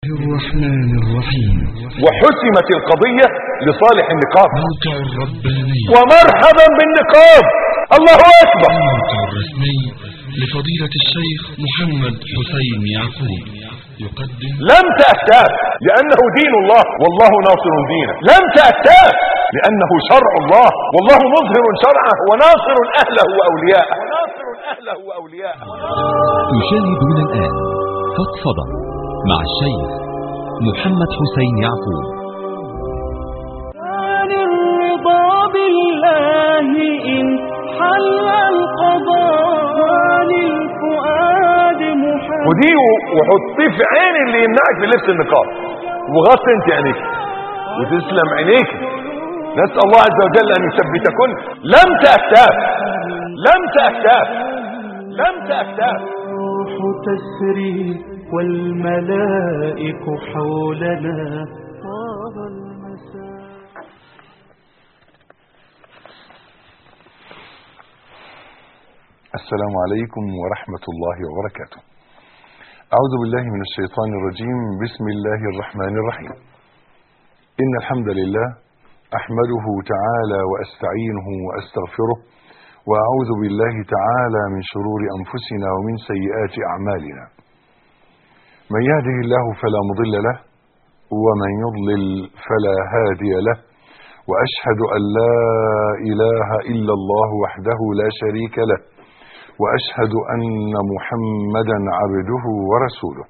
الرحمن الرحيم وحسمت القضية لصالح النقاب موقع الرباني ومرحبا بالنقاب الله أكبر الموقع الرسمي لفضيلة الشيخ محمد حسين يعقوب يقدم لم تأتاك لأنه دين الله والله ناصر دينه لم تأتاك لأنه شرع الله والله مظهر شرعه وناصر أهله وأولياءه وناصر أهله وأولياءه يشاهدون الآن فضفضة مع الشيخ محمد حسين يعقوب عن الرضا بالله إن حل القضاء للفؤاد محمد ودي وحطيه في عين اللي يمنعك من لبس النقاب وغطي انت عينيك وتسلم عينيك نسأل الله عز وجل أن يثبتكن لم تأتاك لم تأتاك لم تأتاك الروح تسري والملائك حولنا طاب المساء السلام عليكم ورحمة الله وبركاته أعوذ بالله من الشيطان الرجيم بسم الله الرحمن الرحيم إن الحمد لله أحمده تعالى وأستعينه وأستغفره وأعوذ بالله تعالى من شرور أنفسنا ومن سيئات أعمالنا من يهده الله فلا مضل له ومن يضلل فلا هادي له وأشهد أن لا إله إلا الله وحده لا شريك له واشهد ان محمدا عبده ورسوله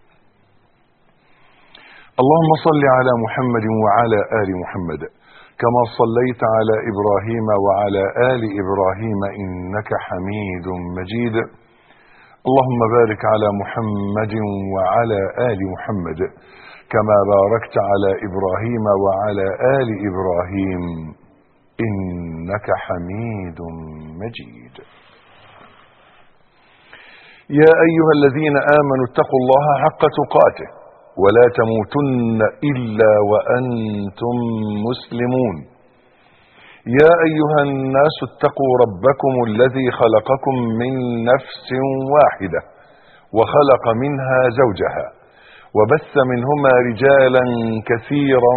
اللهم صل على محمد وعلى ال محمد كما صليت على ابراهيم وعلى ال ابراهيم انك حميد مجيد اللهم بارك على محمد وعلى ال محمد كما باركت على ابراهيم وعلى ال ابراهيم انك حميد مجيد يا أيها الذين آمنوا اتقوا الله حق تقاته ولا تموتن إلا وأنتم مسلمون يا أيها الناس اتقوا ربكم الذي خلقكم من نفس واحدة وخلق منها زوجها وبث منهما رجالا كثيرا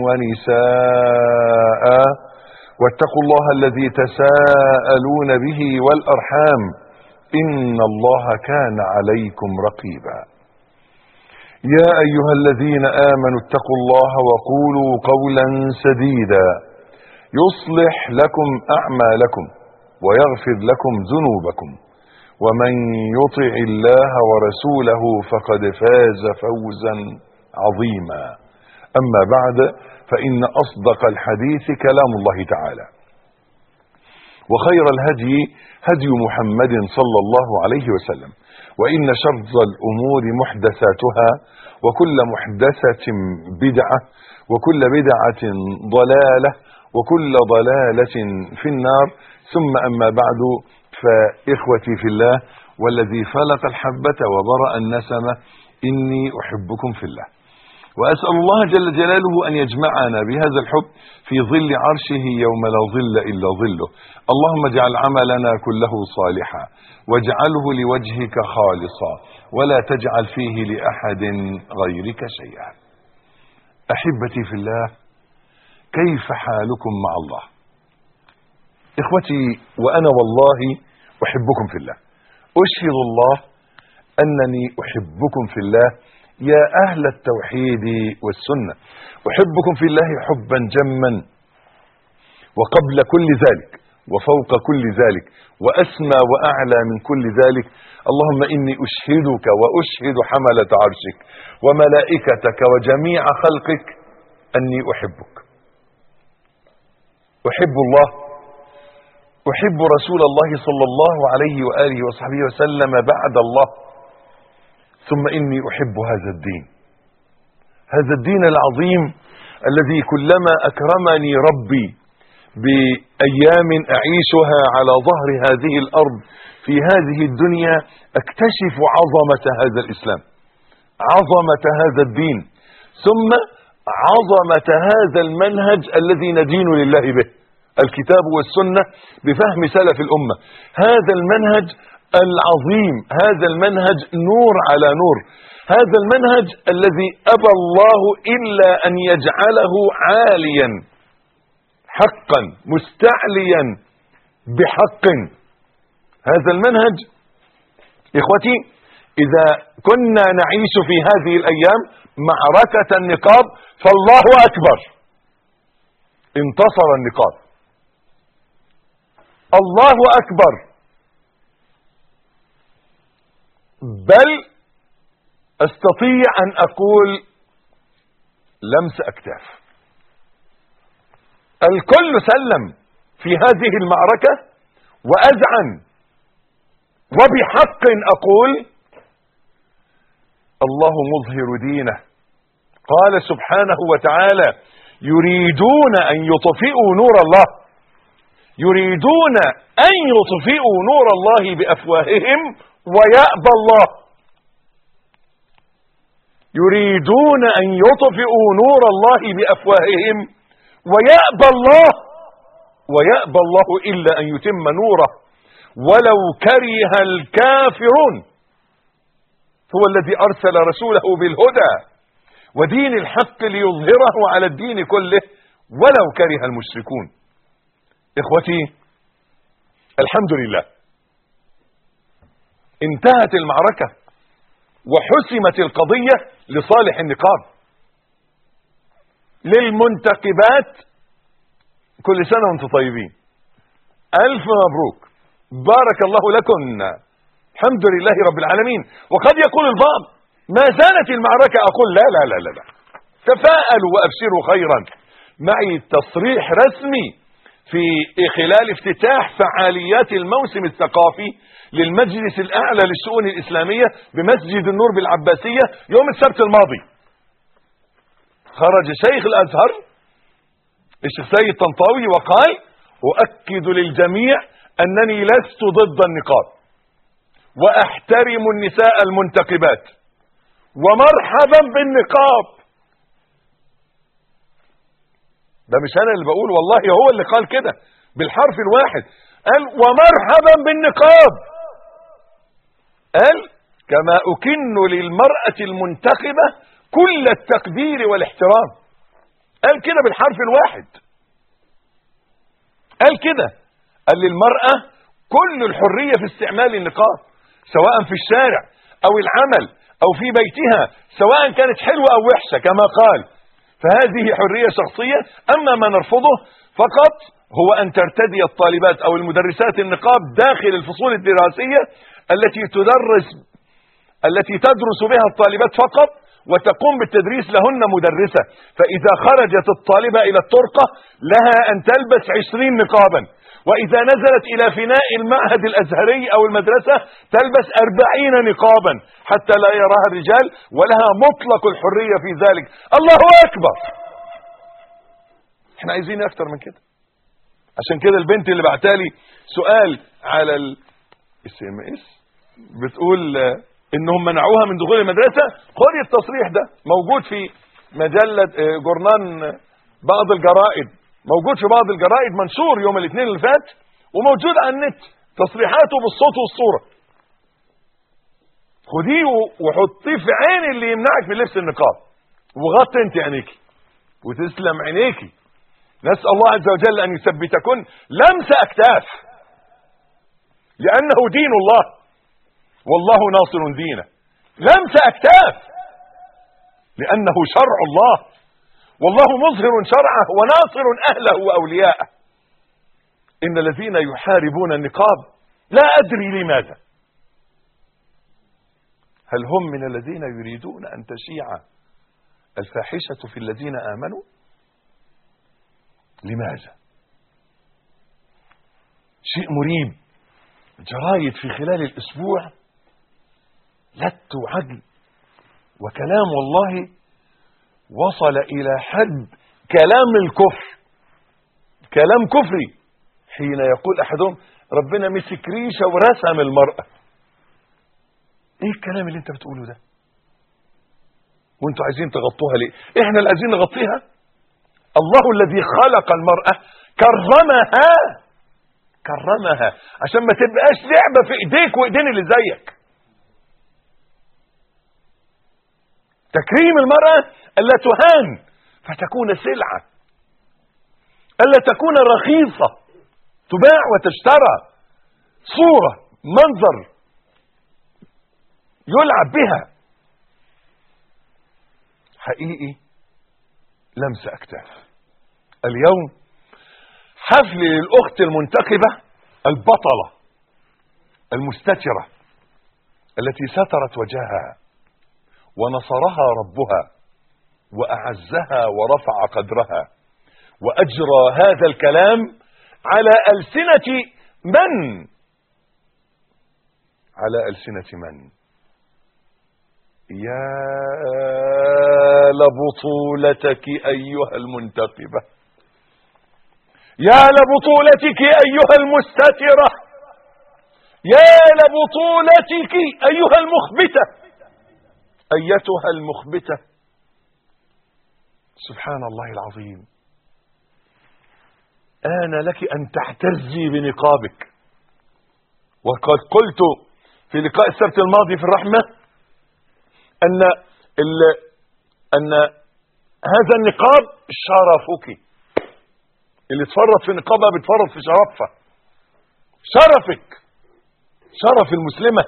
ونساء واتقوا الله الذي تساءلون به والأرحام إن الله كان عليكم رقيبا يا أيها الذين آمنوا اتقوا الله وقولوا قولا سديدا يصلح لكم أعمالكم ويغفر لكم ذنوبكم ومن يطع الله ورسوله فقد فاز فوزا عظيما أما بعد فإن أصدق الحديث كلام الله تعالى وخير الهدي هدي محمد صلى الله عليه وسلم وإن شر الأمور محدثاتها وكل محدثة بدعة وكل بدعة ضلالة وكل ضلالة في النار ثم أما بعد فإخوتي في الله والذي فلق الحبة وبرأ النسمة إني أحبكم في الله وأسأل الله جل جلاله أن يجمعنا بهذا الحب في ظل عرشه يوم لا ظل إلا ظله اللهم اجعل عملنا كله صالحا واجعله لوجهك خالصا ولا تجعل فيه لأحد غيرك شيئا أحبتي في الله كيف حالكم مع الله إخوتي وأنا والله أحبكم في الله أشهد الله أنني أحبكم في الله يا أهل التوحيد والسنة أحبكم في الله حبا جما وقبل كل ذلك وفوق كل ذلك وأسمى وأعلى من كل ذلك اللهم إني أشهدك وأشهد حملة عرشك وملائكتك وجميع خلقك أني أحبك أحب الله أحب رسول الله صلى الله عليه وآله وصحبه وسلم بعد الله ثم إني أحب هذا الدين هذا الدين العظيم الذي كلما أكرمني ربي بأيام أعيشها على ظهر هذه الأرض في هذه الدنيا أكتشف عظمة هذا الإسلام عظمة هذا الدين ثم عظمة هذا المنهج الذي ندين لله به الكتاب والسنة بفهم سلف الأمة هذا المنهج العظيم هذا المنهج نور على نور هذا المنهج الذي أبى الله إلا أن يجعله عاليا حقا مستعليا بحق هذا المنهج إخوتي إذا كنا نعيش في هذه الأيام معركة النقاب فالله أكبر انتصر النقاب الله أكبر بل استطيع ان اقول لمس اكتاف الكل سلم في هذه المعركة واذعن وبحق اقول الله مظهر دينه قال سبحانه وتعالى يريدون ان يطفئوا نور الله يريدون ان يطفئوا نور الله بافواههم ويأبى الله يريدون ان يطفئوا نور الله بافواههم ويأبى الله ويأبى الله الا ان يتم نوره ولو كره الكافرون هو الذي ارسل رسوله بالهدى ودين الحق ليظهره على الدين كله ولو كره المشركون اخوتي الحمد لله انتهت المعركة وحسمت القضية لصالح النقاب للمنتقبات كل سنة وانتم طيبين ألف مبروك بارك الله لكم الحمد لله رب العالمين وقد يقول البعض ما زالت المعركة أقول لا لا لا لا, لا. تفاءلوا وأبشروا خيرا معي تصريح رسمي في خلال افتتاح فعاليات الموسم الثقافي للمجلس الأعلى للشؤون الإسلامية بمسجد النور بالعباسية يوم السبت الماضي خرج شيخ الأزهر الشيخ سيد طنطاوي وقال أؤكد للجميع أنني لست ضد النقاب وأحترم النساء المنتقبات ومرحبا بالنقاب ده مش انا اللي بقول والله هو اللي قال كده بالحرف الواحد قال ومرحبا بالنقاب قال كما أكن للمرأة المنتخبة كل التقدير والاحترام قال كده بالحرف الواحد قال كده قال للمرأة كل الحرية في استعمال النقاب سواء في الشارع أو العمل أو في بيتها سواء كانت حلوة أو وحشة كما قال فهذه حرية شخصية أما ما نرفضه فقط هو أن ترتدي الطالبات أو المدرسات النقاب داخل الفصول الدراسية التي تدرس التي تدرس بها الطالبات فقط وتقوم بالتدريس لهن مدرسة فإذا خرجت الطالبة إلى الطرقة لها أن تلبس عشرين نقابا وإذا نزلت إلى فناء المعهد الأزهري أو المدرسة تلبس أربعين نقابا حتى لا يراها الرجال ولها مطلق الحرية في ذلك الله أكبر احنا عايزين أكتر من كده عشان كده البنت اللي بعتالي سؤال على الاس ام اس بتقول انهم منعوها من دخول المدرسه خدي التصريح ده موجود في مجله جورنان بعض الجرائد موجود في بعض الجرائد منشور يوم الاثنين اللي فات وموجود على النت تصريحاته بالصوت والصوره خديه وحطيه في عين اللي يمنعك من لبس النقاب وغطي انت عينيكي وتسلم عينيكي نسال الله عز وجل ان يثبتكن لمس اكتاف لانه دين الله والله ناصر دينه لمس اكتاف لانه شرع الله والله مظهر شرعه وناصر اهله واولياءه ان الذين يحاربون النقاب لا ادري لماذا هل هم من الذين يريدون ان تشيع الفاحشه في الذين امنوا لماذا شيء مريب جرايد في خلال الاسبوع لت وعجل وكلام والله وصل الى حد كلام الكفر كلام كفري حين يقول احدهم ربنا مسك ريشه ورسم المراه ايه الكلام اللي انت بتقوله ده وانتوا عايزين تغطوها ليه احنا اللي عايزين نغطيها الله الذي خلق المراه كرمها كرمها عشان ما تبقاش لعبة في ايديك وايدين اللي زيك تكريم المرأة ألا تهان فتكون سلعة ألا تكون رخيصة تباع وتشترى صورة منظر يلعب بها حقيقي لمس أكتاف اليوم حفل للأخت المنتخبة البطلة المستترة التي سترت وجهها ونصرها ربها وأعزها ورفع قدرها وأجرى هذا الكلام على ألسنة من على ألسنة من يا لبطولتك أيها المنتقبة يا لبطولتك أيها المستترة يا لبطولتك أيها المخبتة أيتها المخبتة سبحان الله العظيم آن لك أن تعتزي بنقابك وقد قلت في لقاء السبت الماضي في الرحمة أن ال... أن هذا النقاب شرفك اللي تفرط في نقابها بتفرط في شرفها شرفك شرف المسلمة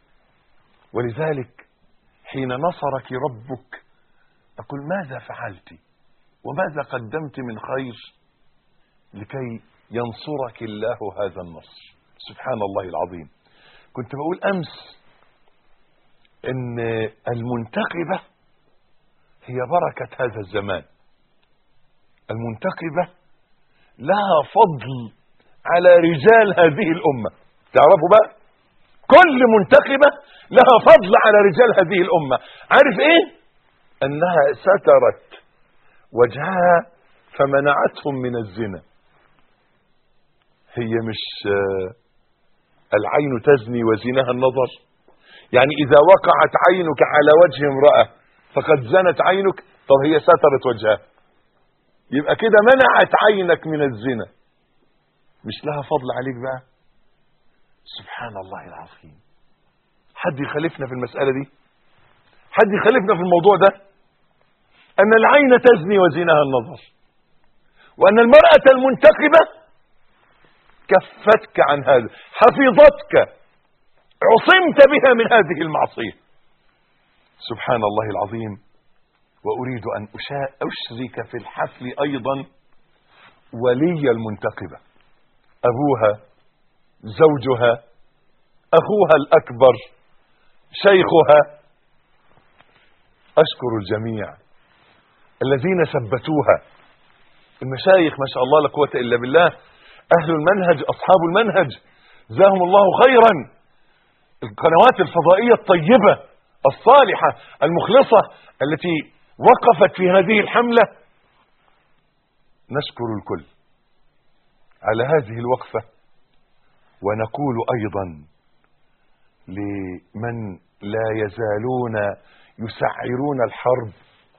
ولذلك حين نصرك ربك أقول ماذا فعلت وماذا قدمت من خير لكي ينصرك الله هذا النصر سبحان الله العظيم كنت بقول أمس ان المنتقبة هي بركة هذا الزمان المنتقبة لها فضل على رجال هذه الأمة تعرفوا بقى كل منتقبة لها فضل على رجال هذه الأمة عارف ايه انها سترت وجهها فمنعتهم من الزنا هي مش آه، العين تزني وزنها النظر يعني اذا وقعت عينك على وجه امرأة فقد زنت عينك طب هي سترت وجهها يبقى كده منعت عينك من الزنا مش لها فضل عليك بقى سبحان الله العظيم حد يخالفنا في المسألة دي حد يخالفنا في الموضوع ده ان العين تزني وزنها النظر وان المرأة المنتقبة كفتك عن هذا حفظتك عصمت بها من هذه المعصية سبحان الله العظيم وأريد أن أشا- أشرك في الحفل أيضا ولي المنتقبة أبوها زوجها أخوها الأكبر شيخها أشكر الجميع الذين ثبتوها المشايخ ما شاء الله لا قوة إلا بالله أهل المنهج أصحاب المنهج جزاهم الله خيرا القنوات الفضائية الطيبة الصالحة المخلصة التي وقفت في هذه الحملة نشكر الكل على هذه الوقفة ونقول أيضا لمن لا يزالون يسعرون الحرب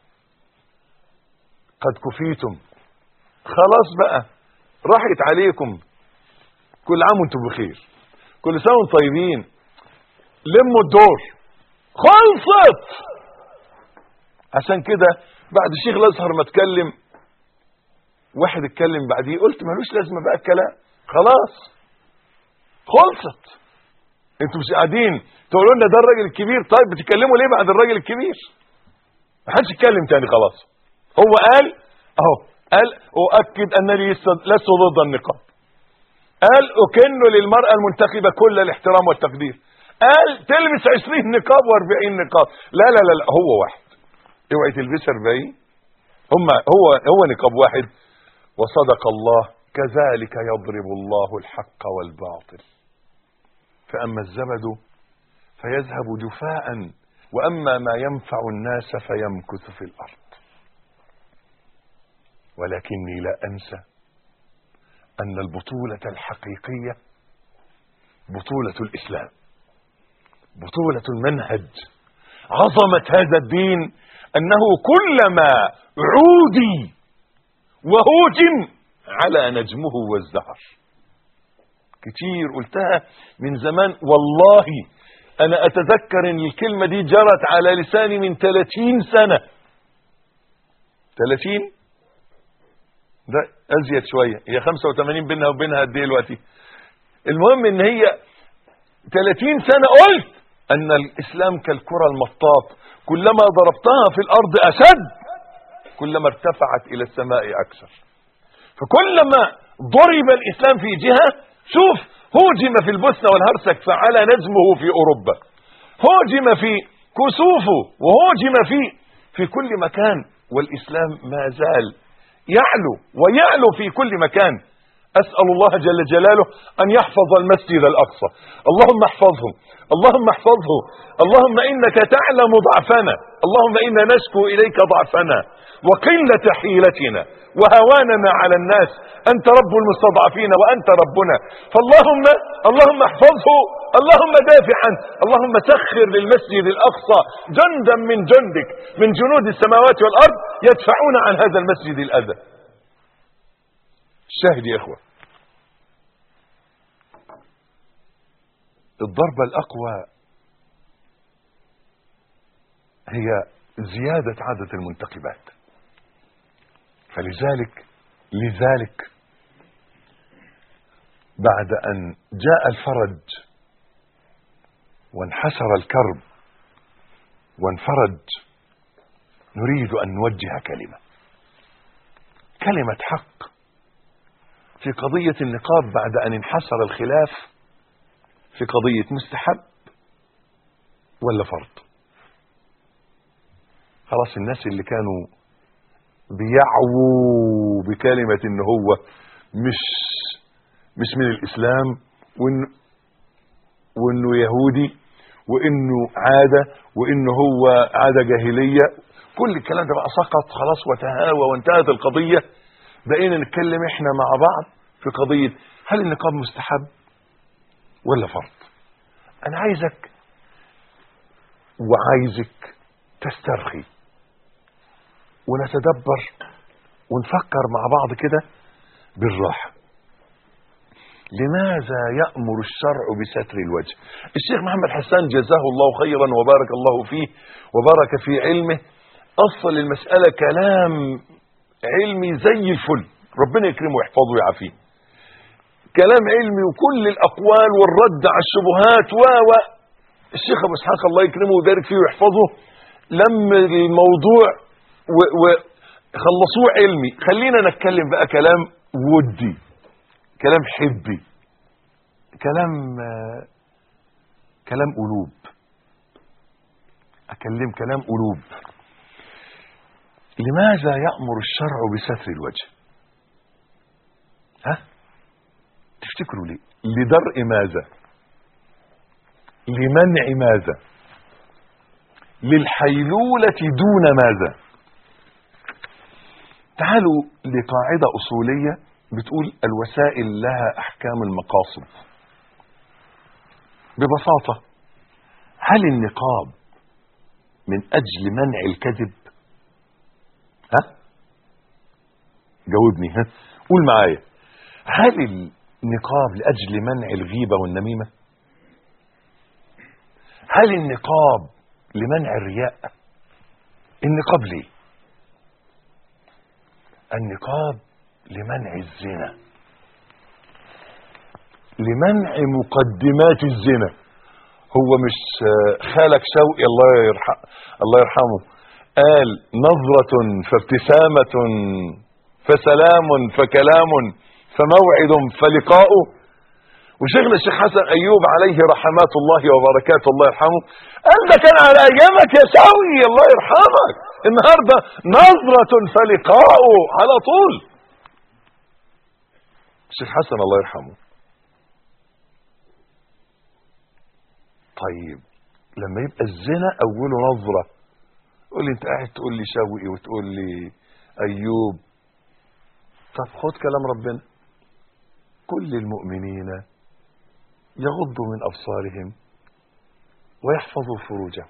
قد كفيتم خلاص بقى راحت عليكم كل عام وانتم بخير كل سنة وانتم طيبين لموا الدور خلصت عشان كده بعد الشيخ الازهر ما اتكلم واحد اتكلم بعديه قلت ملوش لازمه بقى الكلام خلاص خلصت انتوا مش قاعدين تقولوا لنا ده الراجل الكبير طيب بتتكلموا ليه بعد الراجل الكبير ما حدش يتكلم تاني خلاص هو قال اهو قال اؤكد انني لست- لست ضد النقاب قال اكن للمراه المنتخبه كل الاحترام والتقدير قال تلبس 20 نقاب و40 نقاب لا لا لا, لا هو واحد اوعي تلبس 40 هم هو هو نقاب واحد وصدق الله كذلك يضرب الله الحق والباطل فأما الزبد فيذهب جفاء وأما ما ينفع الناس فيمكث في الأرض ولكني لا أنسى أن البطولة الحقيقية بطولة الإسلام بطولة المنهج عظمة هذا الدين أنه كلما عودي وهوجم على نجمه وازدهر كتير قلتها من زمان والله انا اتذكر ان الكلمة دي جرت على لساني من 30 سنة 30 ده ازيد شوية هي 85 بينها وبينها قد ايه دلوقتي المهم ان هي 30 سنة قلت ان الاسلام كالكرة المطاط كلما ضربتها في الارض اشد كلما ارتفعت الى السماء اكثر فكلما ضرب الاسلام في جهة شوف هوجم في البوسنة والهرسك فعلى نجمه في اوروبا هوجم في كسوفه وهوجم في في كل مكان والاسلام ما زال يعلو ويعلو في كل مكان أسأل الله جل جلاله أن يحفظ المسجد الأقصى اللهم احفظه اللهم احفظه اللهم إنك تعلم ضعفنا اللهم إنا نشكو إليك ضعفنا وقلة حيلتنا وهواننا على الناس أنت رب المستضعفين وأنت ربنا فاللهم اللهم احفظه اللهم دافع عنه اللهم سخر للمسجد الأقصى جندا من جندك من جنود السماوات والأرض يدفعون عن هذا المسجد الأذى الشاهد يا اخوة الضربة الاقوى هي زيادة عدد المنتقبات فلذلك لذلك بعد ان جاء الفرج وانحسر الكرب وانفرج نريد ان نوجه كلمة كلمة حق في قضية النقاب بعد أن انحصر الخلاف في قضية مستحب ولا فرض خلاص الناس اللي كانوا بيعووا بكلمة ان هو مش مش من الاسلام وانه وانه يهودي وانه عادة وانه هو عادة جاهلية كل الكلام ده بقى سقط خلاص وتهاوى وانتهت القضية بقينا نتكلم احنا مع بعض في قضية هل النقاب مستحب ولا فرض انا عايزك وعايزك تسترخي ونتدبر ونفكر مع بعض كده بالراحة لماذا يأمر الشرع بستر الوجه الشيخ محمد حسان جزاه الله خيرا وبارك الله فيه وبارك في علمه أصل المسألة كلام علمي زي الفل ربنا يكرمه ويحفظه ويعافيه كلام علمي وكل الأقوال والرد على الشبهات و و الشيخ أبو إسحاق الله يكرمه ويبارك فيه ويحفظه لم الموضوع وخلصوه علمي خلينا نتكلم بقى كلام ودي كلام حبي كلام آه، كلام قلوب اكلم كلام قلوب لماذا يأمر الشرع بستر الوجه ها تفتكروا ليه لدرء ماذا لمنع ماذا للحيلولة دون ماذا تعالوا لقاعدة أصولية بتقول الوسائل لها أحكام المقاصد ببساطة هل النقاب من أجل منع الكذب ها جاوبني ها قول معايا هل النقاب لأجل منع الغيبة والنميمة هل النقاب لمنع الرياء النقاب ليه النقاب لمنع الزنا لمنع مقدمات الزنا هو مش آه، خالك شوقي الله يرحم الله يرحمه قال نظرة فابتسامة فسلام فكلام فموعد فلقاء وشيخنا الشيخ حسن ايوب عليه رحمات الله وبركاته الله يرحمه قال ده كان على ايامك يا شوقي الله يرحمك النهارده نظرة فلقاء على طول الشيخ حسن الله يرحمه طيب لما يبقى الزنا اوله نظرة قول لي انت قاعد تقول لي شوقي وتقول لي ايوب طب خد كلام ربنا كل المؤمنين يغضوا من ابصارهم ويحفظوا فروجهم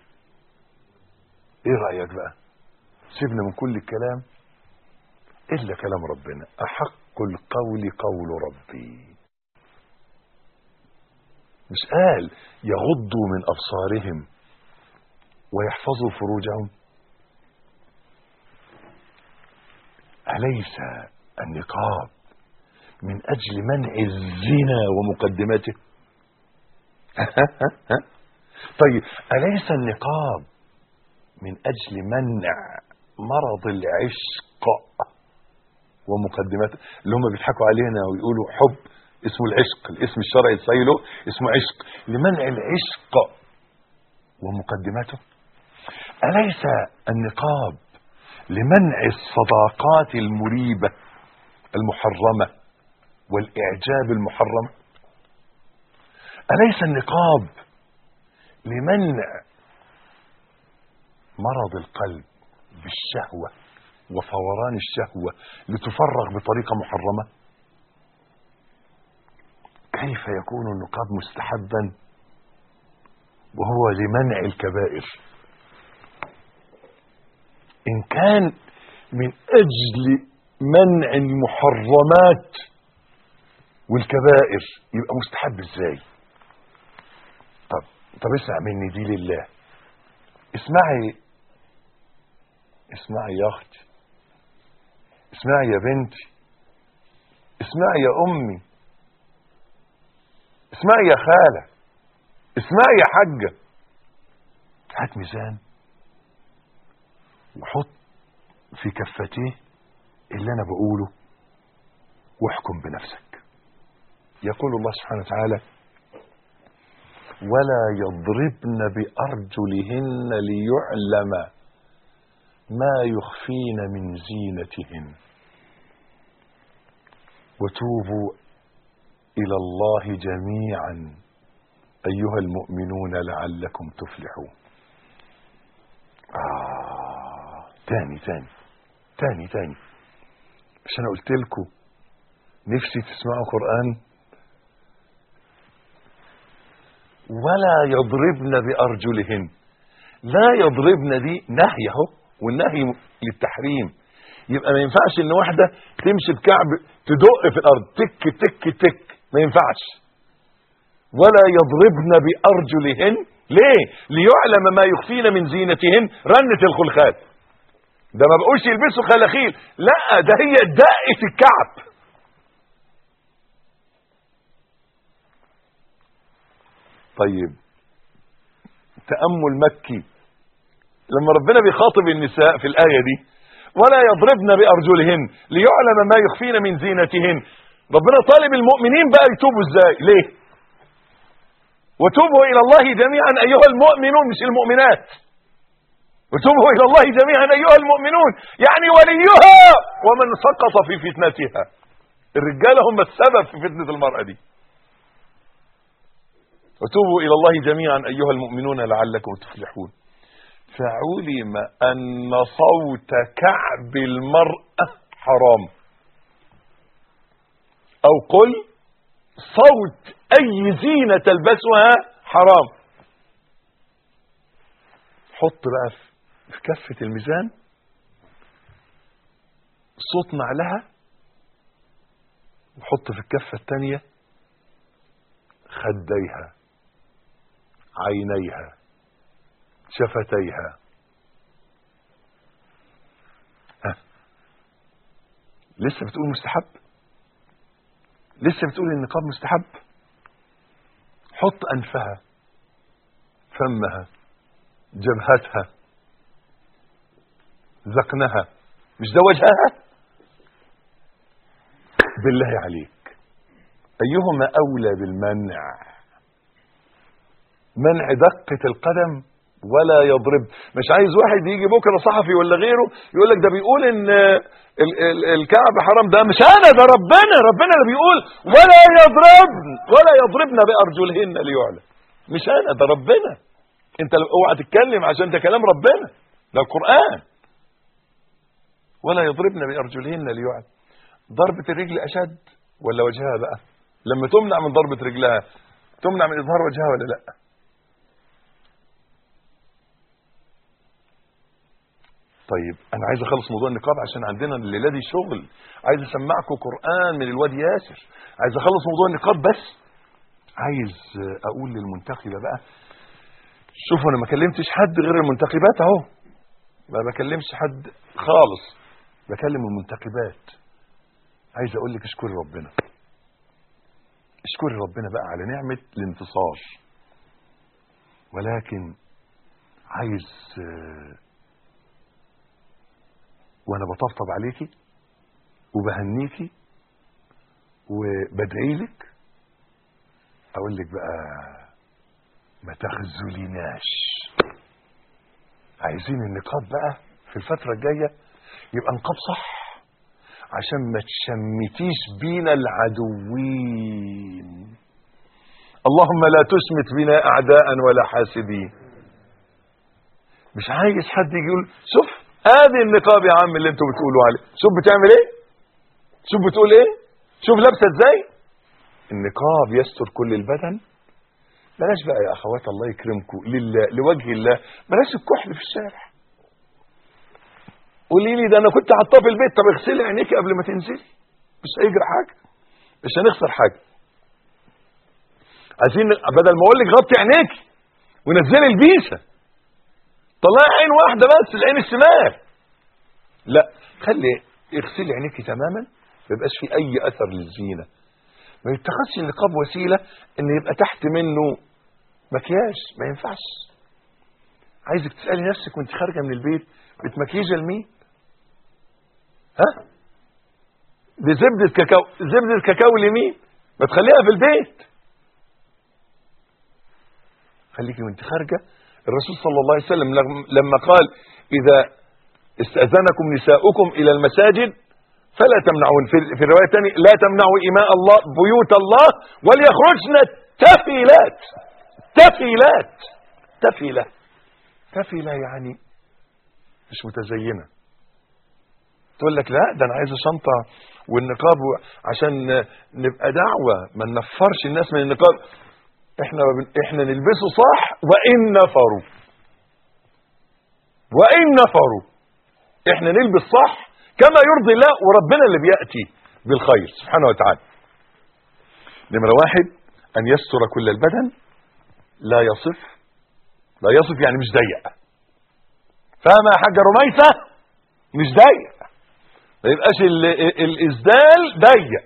ايه رايك بقى سيبنا من كل الكلام الا كلام ربنا احق القول قول ربي مش قال يغضوا من أبصارهم ويحفظوا فروجهم أليس النقاب من أجل منع الزنا ومقدماته طيب أليس النقاب من أجل منع مرض العشق ومقدماته اللي هم بيضحكوا علينا ويقولوا حب اسمه العشق الاسم الشرعي الصحيح له اسمه عشق لمنع العشق ومقدماته أليس النقاب لمنع الصداقات المريبة المحرمة والإعجاب المحرم أليس النقاب لمنع مرض القلب بالشهوة وفوران الشهوة لتفرغ بطريقة محرمة كيف يكون النقاب مستحبا وهو لمنع الكبائر إن كان من أجل منع المحرمات والكبائر يبقى مستحب ازاي طب طب اسمع مني دي لله اسمعي اسمعي يا اختي اسمعي يا بنتي اسمعي يا امي اسمعي يا خاله اسمعي يا حاجه هات ميزان وحط في كفتيه اللي انا بقوله واحكم بنفسك يقول الله سبحانه وتعالى ولا يضربن بأرجلهن ليعلم ما يخفين من زينتهن وتوبوا إلى الله جميعا أيها المؤمنون لعلكم تفلحون آه تاني تاني تاني تاني مش أنا قلت لكم نفسي تسمعوا قرآن ولا يضربن بأرجلهن لا يضربن دي نهي اهو والنهي للتحريم يبقى ما ينفعش ان واحده تمشي بكعب تدق في الارض تك تك تك ما ينفعش ولا يضربن بارجلهن ليه ليعلم ما يخفين من زينتهن رنه الخلخال ده ما بقولش يلبسوا خلاخيل لا ده هي دقه الكعب طيب تأمل مكي لما ربنا بيخاطب النساء في الآية دي ولا يضربن بأرجلهن ليعلم ما يخفين من زينتهن ربنا طالب المؤمنين بقى يتوبوا ازاي ليه وتوبوا إلى الله جميعا أيها المؤمنون مش المؤمنات وتوبوا إلى الله جميعا أيها المؤمنون يعني وليها ومن سقط في فتنتها الرجالة هم السبب في فتنة المرأة دي وتوبوا إلى الله جميعا أيها المؤمنون لعلكم تفلحون فعلم أن صوت كعب المرأة حرام أو قل صوت أي زينة تلبسها حرام حط بقى في كفة الميزان صوت نعلها وحط في الكفة الثانية خديها عينيها شفتيها ها. لسه بتقول مستحب لسه بتقول النقاب مستحب حط انفها فمها جبهتها ذقنها مش ده وجهها بالله عليك ايهما اولى بالمنع منع دقة القدم ولا يضرب مش عايز واحد يجي بكره صحفي ولا غيره يقول لك ده بيقول ان ال- ال- الكعب حرام ده مش انا ده ربنا ربنا اللي بيقول ولا يضربن ولا يضربن بارجلهن ليعلم مش انا ده ربنا انت اوعى تتكلم عشان ده كلام ربنا ده القران ولا يضربن بارجلهن ليعلم ضربه الرجل اشد ولا وجهها بقى لما تمنع من ضربه رجلها تمنع من اظهار وجهها ولا لا طيب انا عايز اخلص موضوع النقاب عشان عندنا الليله دي شغل عايز اسمعكم قران من الواد ياسر عايز اخلص موضوع النقاب بس عايز اقول للمنتخبه بقى شوفوا انا ما كلمتش حد غير المنتخبات اهو ما بكلمش حد خالص بكلم المنتخبات عايز اقول لك اشكري ربنا اشكري ربنا بقى على نعمه الانتصار ولكن عايز آه، وانا بطبطب عليكي وبهنيكي وبدعي لك اقول لك بقى ما تخذليناش عايزين النقاب بقى في الفترة الجاية يبقى نقاب صح عشان ما تشمتيش بينا العدوين اللهم لا تشمت بنا اعداء ولا حاسدين مش عايز حد يجي يقول شوف ادي النقاب يا عم اللي انتوا بتقولوا عليه شوف بتعمل ايه شوف بتقول ايه شوف لابسه ازاي النقاب يستر كل البدن بلاش بقى يا اخوات الله يكرمكم لله لوجه الله بلاش الكحل في الشارع قولي لي ده انا كنت حاطاه في البيت طب اغسلي عينيكي قبل ما تنزلي مش هيجرى حاجه مش هنخسر حاجه عايزين بدل ما اقول لك غطي عينيكي ونزلي البيسه طلعي عين واحده بس العين الشمال لا خلي اغسلي عينيكي تماما ما يبقاش في اي اثر للزينه ما يتخذش النقاب وسيله ان يبقى تحت منه مكياج ما ينفعش عايزك تسالي نفسك وانت خارجه من البيت بتمكيجه لمين ها دي زبده كاكاو زبده كاكاو لمين ما تخليها في البيت خليكي وانت خارجه الرسول صلى الله عليه وسلم لم- لما قال اذا استاذنكم نساؤكم الى المساجد فلا تمنعون في في الروايه الثانيه لا تمنعوا اماء الله بيوت الله وليخرجن تفيلات تفيلات تفيله تفيله يعني مش متزينه تقول لك لا ده انا عايزه شنطه والنقاب و- عشان نبقى دعوه ما ننفرش الناس من النقاب احنا ما بن- احنا نلبسه صح وان نفروا وان نفروا احنا نلبس صح كما يرضي الله وربنا اللي بياتي بالخير سبحانه وتعالى نمره واحد ان يستر كل البدن لا يصف لا يصف يعني مش ضيق فاهمه يا حاجه رميسه مش ضيق ما يبقاش ال- ال- الاسدال ضيق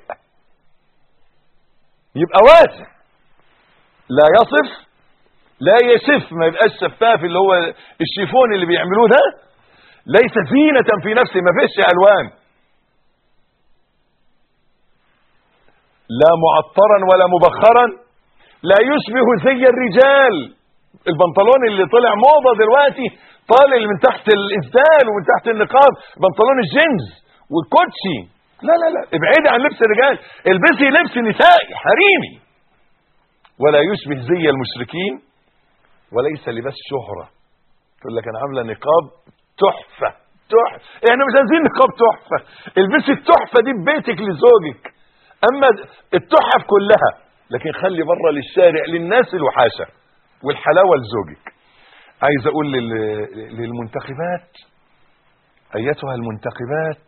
يبقى واسع لا يصف لا يسف ما يبقاش شفاف اللي هو الشيفون اللي بيعملوه ده ليس زينة في نفسه ما فيش ألوان لا معطرا ولا مبخرا لا يشبه زي الرجال البنطلون اللي طلع موضة دلوقتي طالع من تحت الإسدال ومن تحت النقاب بنطلون الجينز والكوتشي لا لا لا ابعدي عن لبس الرجال البسي لبس نسائي حريمي ولا يشبه زي المشركين وليس لباس شهرة تقول لك انا عامله نقاب تحفة تحفة احنا مش عايزين نقاب تحفة البسي التحفة دي ببيتك لزوجك اما التحف كلها لكن خلي بره للشارع للناس الوحاشة والحلاوة لزوجك عايز اقول لل- للمنتخبات ايتها المنتخبات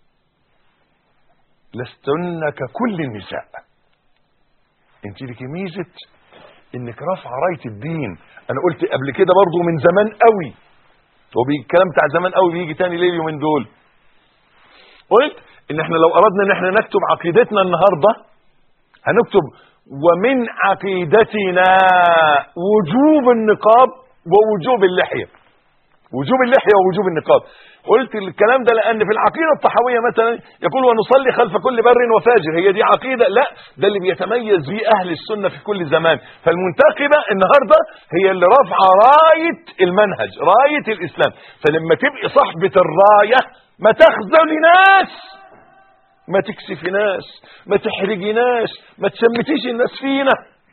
لستن ككل النساء انت لك ميزه انك رافعه رايه الدين انا قلت قبل كده برضو من زمان قوي هو بي- الكلام بتاع زمان قوي بيجي تاني ليه اليومين دول قلت ان احنا لو اردنا ان احنا نكتب عقيدتنا النهارده هنكتب ومن عقيدتنا وجوب النقاب ووجوب اللحيه وجوب اللحيه ووجوب النقاب قلت الكلام ده لان في العقيده الطحاويه مثلا يقول ونصلي خلف كل بر وفاجر هي دي عقيده لا ده اللي بيتميز بيه اهل السنه في كل زمان فالمنتخبه النهارده هي اللي رافعه رايه المنهج رايه الاسلام فلما تبقي صاحبه الرايه ما تخذلي ناس ما تكسفناش ما تحرجناش ما تشمتيش الناس فينا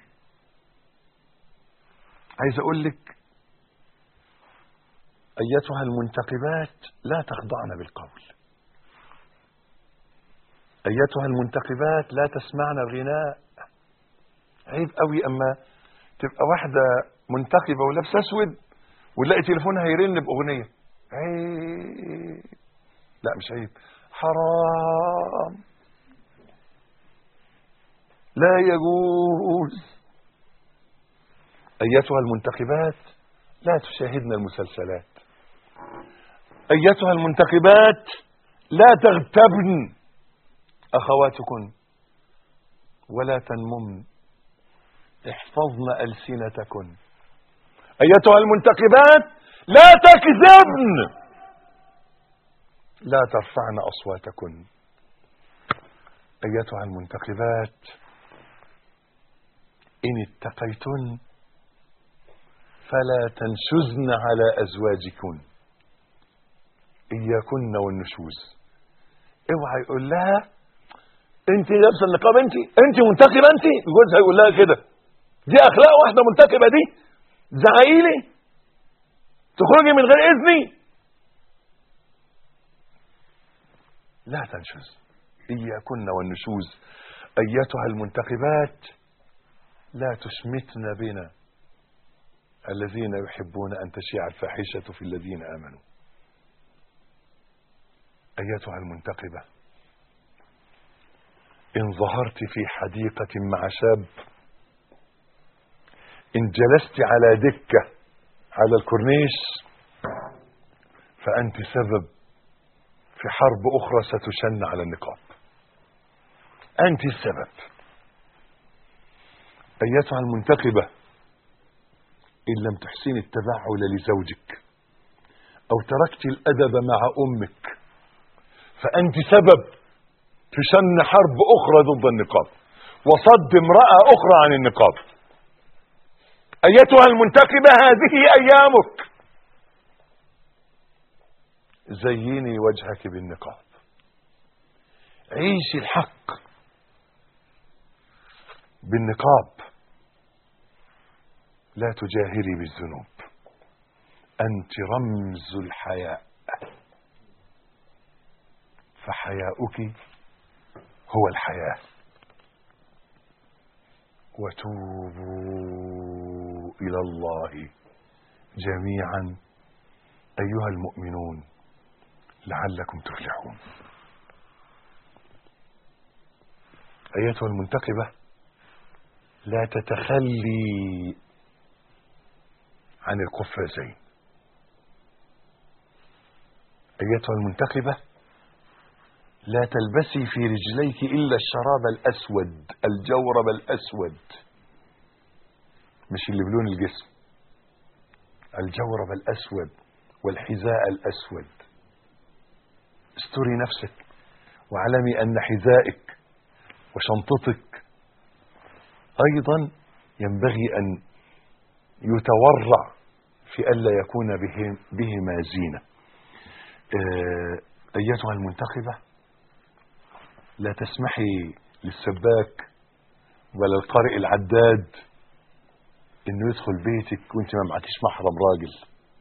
عايز اقول لك ايتها المنتقبات لا تخضعن بالقول ايتها المنتقبات لا تسمعن الغناء عيب قوي اما تبقى واحده منتخبه ولابسه اسود ونلاقي تليفونها يرن باغنيه عيب لا مش عيب حرام لا يجوز أيتها المنتخبات لا تشاهدن المسلسلات أيتها المنتخبات لا تغتبن أخواتكن ولا تنمن احفظن ألسنتكن أيتها المنتخبات لا تكذبن لا ترفعن أصواتكن أيتها المنتخبات إن اتقيتن فلا تنشزن على أزواجكن إياكن والنشوز اوعى يقول لها انت لابسه النقاب انت انت منتقبه انت جوزها يقول لها كده دي اخلاق واحده منتقبه دي زعقيلي تخرجي من غير اذني لا تنشز اياكن والنشوز ايتها المنتقبات لا تشمتن بنا الذين يحبون ان تشيع الفاحشه في الذين امنوا ايتها المنتقبه ان ظهرت في حديقه مع شاب ان جلست على دكه على الكورنيش فانت سبب في حرب اخرى ستشن على النقاب انت السبب ايتها المنتقبه ان لم تحسني التبعل لزوجك او تركت الادب مع امك فانت سبب تشن حرب اخرى ضد النقاب وصد امراه اخرى عن النقاب ايتها المنتقبه هذه ايامك زيني وجهك بالنقاب عيشي الحق بالنقاب لا تجاهري بالذنوب انت رمز الحياء فحياؤك هو الحياه وتوبوا الى الله جميعا ايها المؤمنون لعلكم تفلحون ايتها المنتقبه لا تتخلي عن القفازين ايتها المنتقبه لا تلبسي في رجليك الا الشراب الاسود الجورب الاسود مش اللي بلون الجسم الجورب الاسود والحذاء الاسود استري نفسك واعلمي ان حذائك وشنطتك ايضا ينبغي ان يتورع في الا يكون به بهما زينه آه، ايتها المنتخبه لا تسمحي للسباك ولا القارئ العداد انه يدخل بيتك وانت ما معكيش محرم راجل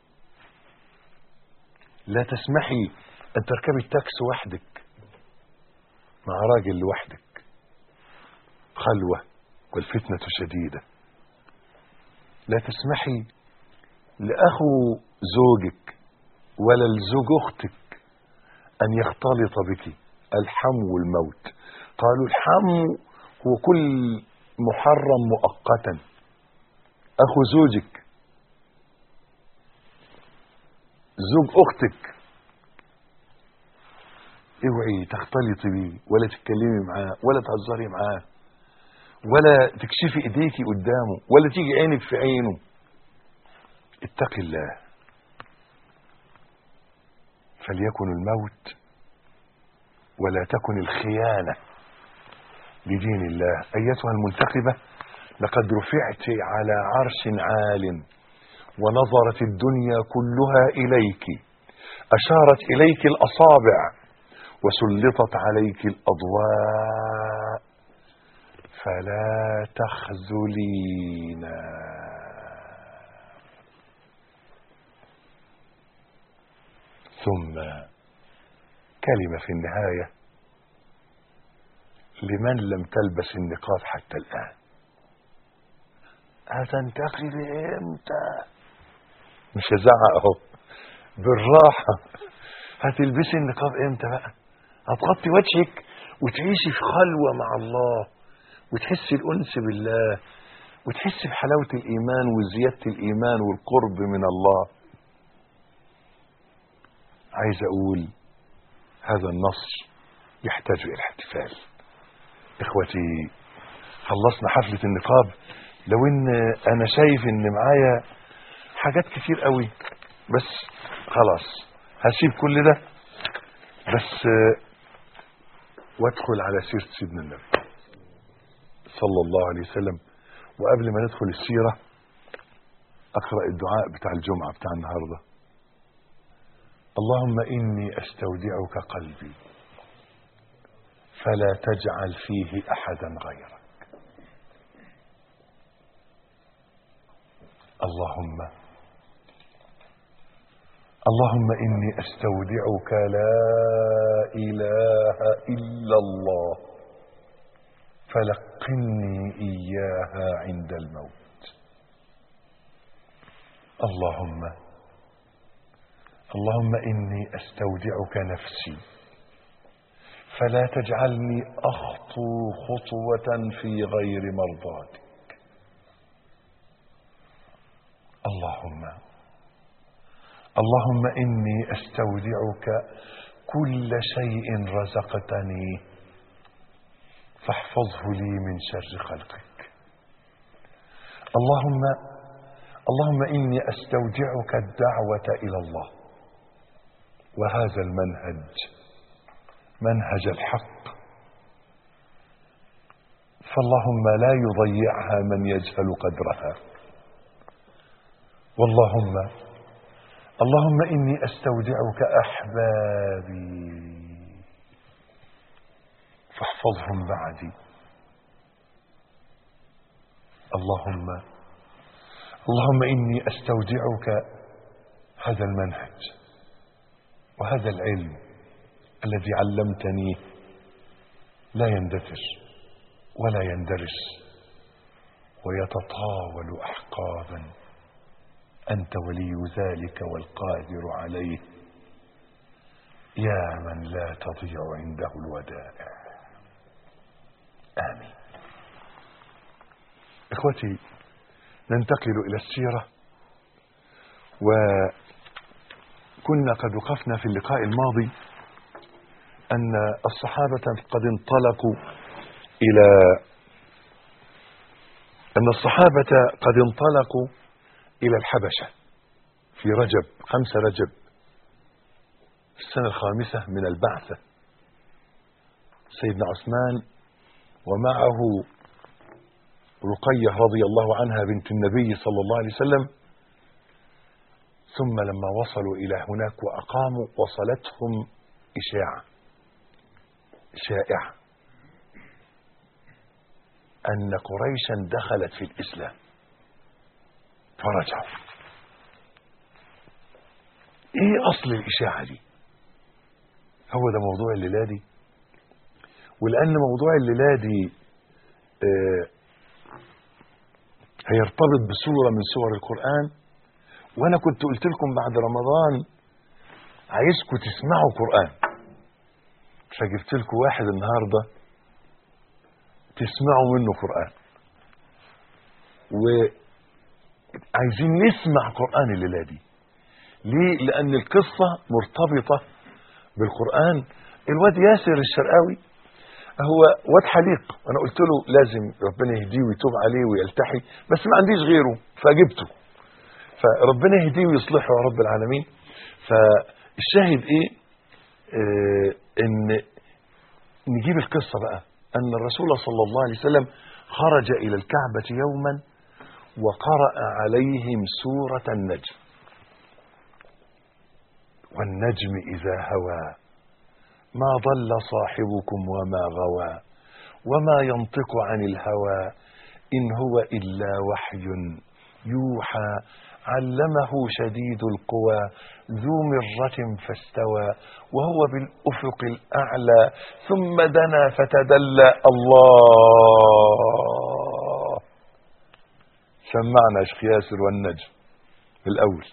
لا تسمحي ان تركبي التاكسي وحدك مع راجل لوحدك خلوه والفتنه شديده لا تسمحي لاخو زوجك ولا لزوج اختك ان يختلط بك الحم والموت قالوا الحم هو كل محرم مؤقتا اخو زوجك زوج اختك اوعي تختلطي بيه ولا تتكلمي معاه ولا تهزري معاه ولا تكشفي ايديكي قدامه ولا تيجي عينك في عينه اتقي الله فليكن الموت ولا تكن الخيانة لدين الله أيتها المنتقبة لقد رفعت على عرش عال ونظرت الدنيا كلها إليك أشارت إليك الأصابع وسلطت عليك الأضواء فلا تخذلين ثم كلمة في النهاية لمن لم تلبس النقاب حتى الآن هتنتقل امتى مش هزعق اهو بالراحة هتلبسي النقاب امتى بقى هتغطي وجهك وتعيشي في خلوة مع الله وتحسي الأنس بالله وتحس بحلاوة الإيمان وزيادة الإيمان والقرب من الله عايز أقول هذا النصر يحتاج إلى احتفال إخوتي خلصنا حفلة النقاب لو إن أنا شايف إن معايا حاجات كتير قوي بس خلاص هسيب كل ده بس آه، وادخل على سيرة سيدنا النبي صلى الله عليه وسلم وقبل ما ندخل السيرة أقرأ الدعاء بتاع الجمعة بتاع النهاردة اللهم إني أستودعك قلبي فلا تجعل فيه أحدا غيرك اللهم اللهم إني أستودعك لا إله إلا الله فلقني إياها عند الموت اللهم اللهم إني أستودعك نفسي فلا تجعلني أخطو خطوة في غير مرضاتك اللهم اللهم إني أستودعك كل شيء رزقتني فاحفظه لي من شر خلقك اللهم اللهم إني أستودعك الدعوة إلى الله وهذا المنهج منهج الحق فاللهم لا يضيعها من يجهل قدرها واللهم اللهم إني أستودعك أحبابي فاحفظهم بعدي اللهم اللهم إني أستودعك هذا المنهج وهذا العلم الذي علمتني لا يندثر ولا يندرس ويتطاول أحقابا أنت ولي ذلك والقادر عليه يا من لا تضيع عنده الودائع آمين إخوتي ننتقل إلى السيرة وكنا قد وقفنا في اللقاء الماضي أن الصحابة قد انطلقوا إلى أن الصحابة قد انطلقوا إلى الحبشة في رجب خمسة رجب في السنة الخامسة من البعثة سيدنا عثمان ومعه رقية رضي الله عنها بنت النبي صلى الله عليه وسلم ثم لما وصلوا إلى هناك وأقاموا وصلتهم إشاعة شائعة أن قريشا دخلت في الإسلام فرجعوا ايه اصل الاشاعة دي هو ده موضوع الليلة دي ولان موضوع الليلة دي آه هيرتبط بسورة من سور القرآن وانا كنت قلت لكم بعد رمضان عايزكم تسمعوا قرآن فجبت لكم واحد النهاردة تسمعوا منه قرآن و عايزين نسمع قرآن الليلة دي ليه لأن القصة مرتبطة بالقرآن الواد ياسر الشرقاوي هو واد حليق وانا قلت له لازم ربنا يهديه ويتوب عليه ويلتحي بس ما عنديش غيره فجبته فربنا يهديه ويصلحه يا رب العالمين فالشاهد ايه آه ان نجيب القصة بقى ان الرسول صلى الله عليه وسلم خرج الى الكعبة يوما وقرأ عليهم سورة النجم والنجم إذا هوى ما ضل صاحبكم وما غوى وما ينطق عن الهوى إن هو إلا وحي يوحى علمه شديد القوى ذو مرة فاستوى وهو بالأفق الأعلى ثم دنا فتدلى الله سمعنا شيخ ياسر والنجم الأول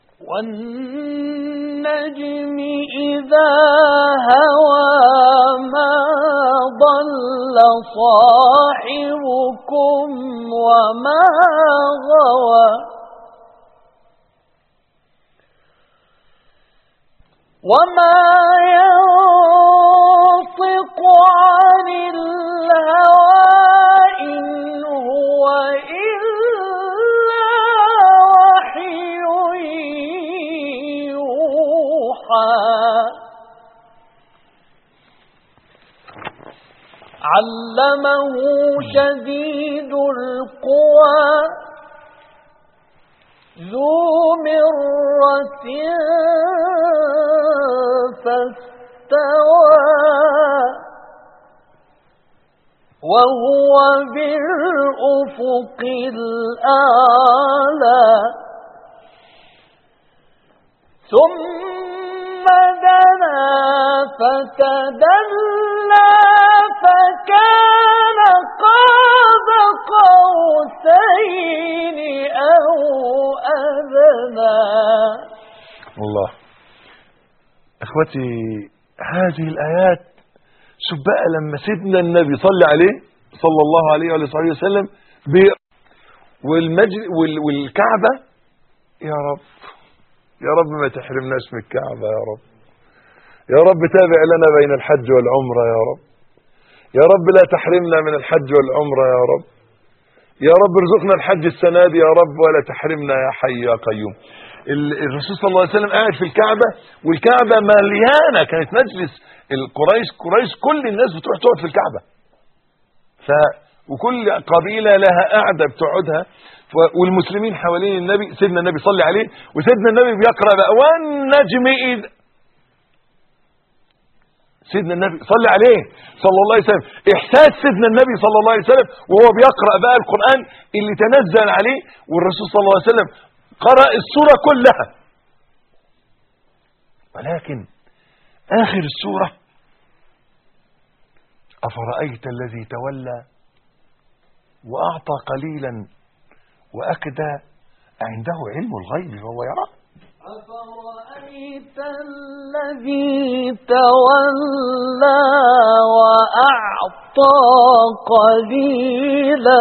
والنجم إذا هوى صاحبكم وما غوى وما ينطق عن الهوى إن هو إلا وحي يوحى علمه شديد القوى ذو مرة فاستوى وهو بالأفق الأعلى ثم دنا فتدلى فكان قاب قوسين أو أدنى الله اخوتي هذه الايات شوف بقى لما سيدنا النبي صلى عليه صلى الله عليه وآله وصحبه وسلم بي- والمجل وال- والكعبة يا رب يا رب ما تحرمناش من الكعبة يا رب يا رب تابع لنا بين الحج والعمرة يا رب يا رب لا تحرمنا من الحج والعمرة يا رب يا رب ارزقنا الحج السنة دي يا رب ولا تحرمنا يا حي يا قيوم ال- الرسول صلى الله عليه وسلم قاعد في الكعبة والكعبة مليانة كانت مجلس القريش قريش كل الناس بتروح تقعد في الكعبة ف وكل قبيلة لها قاعدة بتقعدها ف- والمسلمين حوالين النبي سيدنا النبي صلى عليه وسيدنا النبي بيقرأ بقى والنجم إذ سيدنا النبي صلى عليه صلى الله عليه وسلم احساس سيدنا النبي صلى الله عليه وسلم وهو بيقرا بقى القران اللي تنزل عليه والرسول صلى الله عليه وسلم قرا السوره كلها ولكن اخر السوره افرايت الذي تولى واعطى قليلا واكدى عنده علم الغيب فهو يرى أفرأيت الذي تولى وأعطى قليلا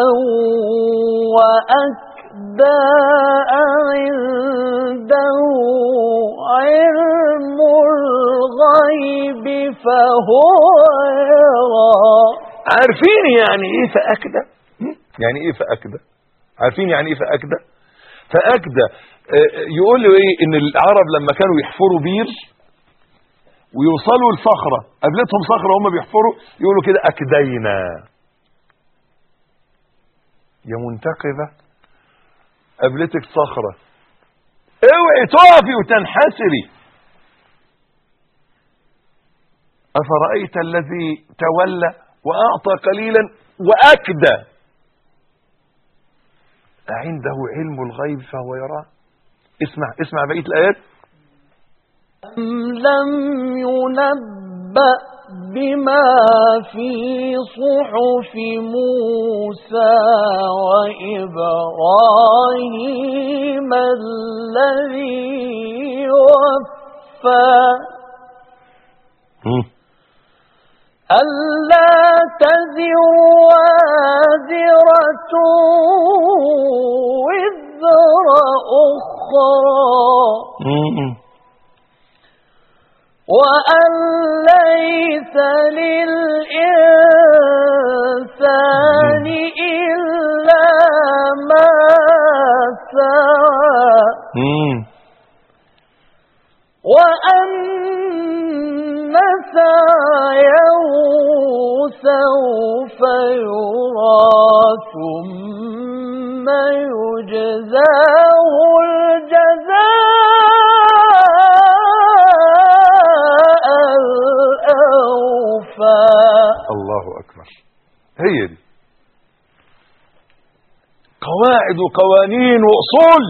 وأكدى عنده علم الغيب فهو يرى عارفين يعني ايه فاكدى هم؟ يعني ايه فاكدى عارفين يعني ايه فاكدى فاكدى آه، يقول له ايه ان العرب لما كانوا يحفروا بير ويوصلوا الصخره قابلتهم صخره وهم بيحفروا يقولوا كده اكدينا يا منتقبه قابلتك صخره اوعي تقفي وتنحسري افرايت الذي تولى واعطى قليلا واكدى أعنده علم الغيب فهو يراه اسمع اسمع بقية الآيات أم لم ينبأ بما في صحف موسى وإبراهيم الذي وفى ألا تزر وازرة وزر أخرى وأن ليس للإنسان إلا ما سعى وأن سعيه سوف يرى ثم يجزاه الجزاء الأوفى الله أكبر هي دي قواعد وقوانين وأصول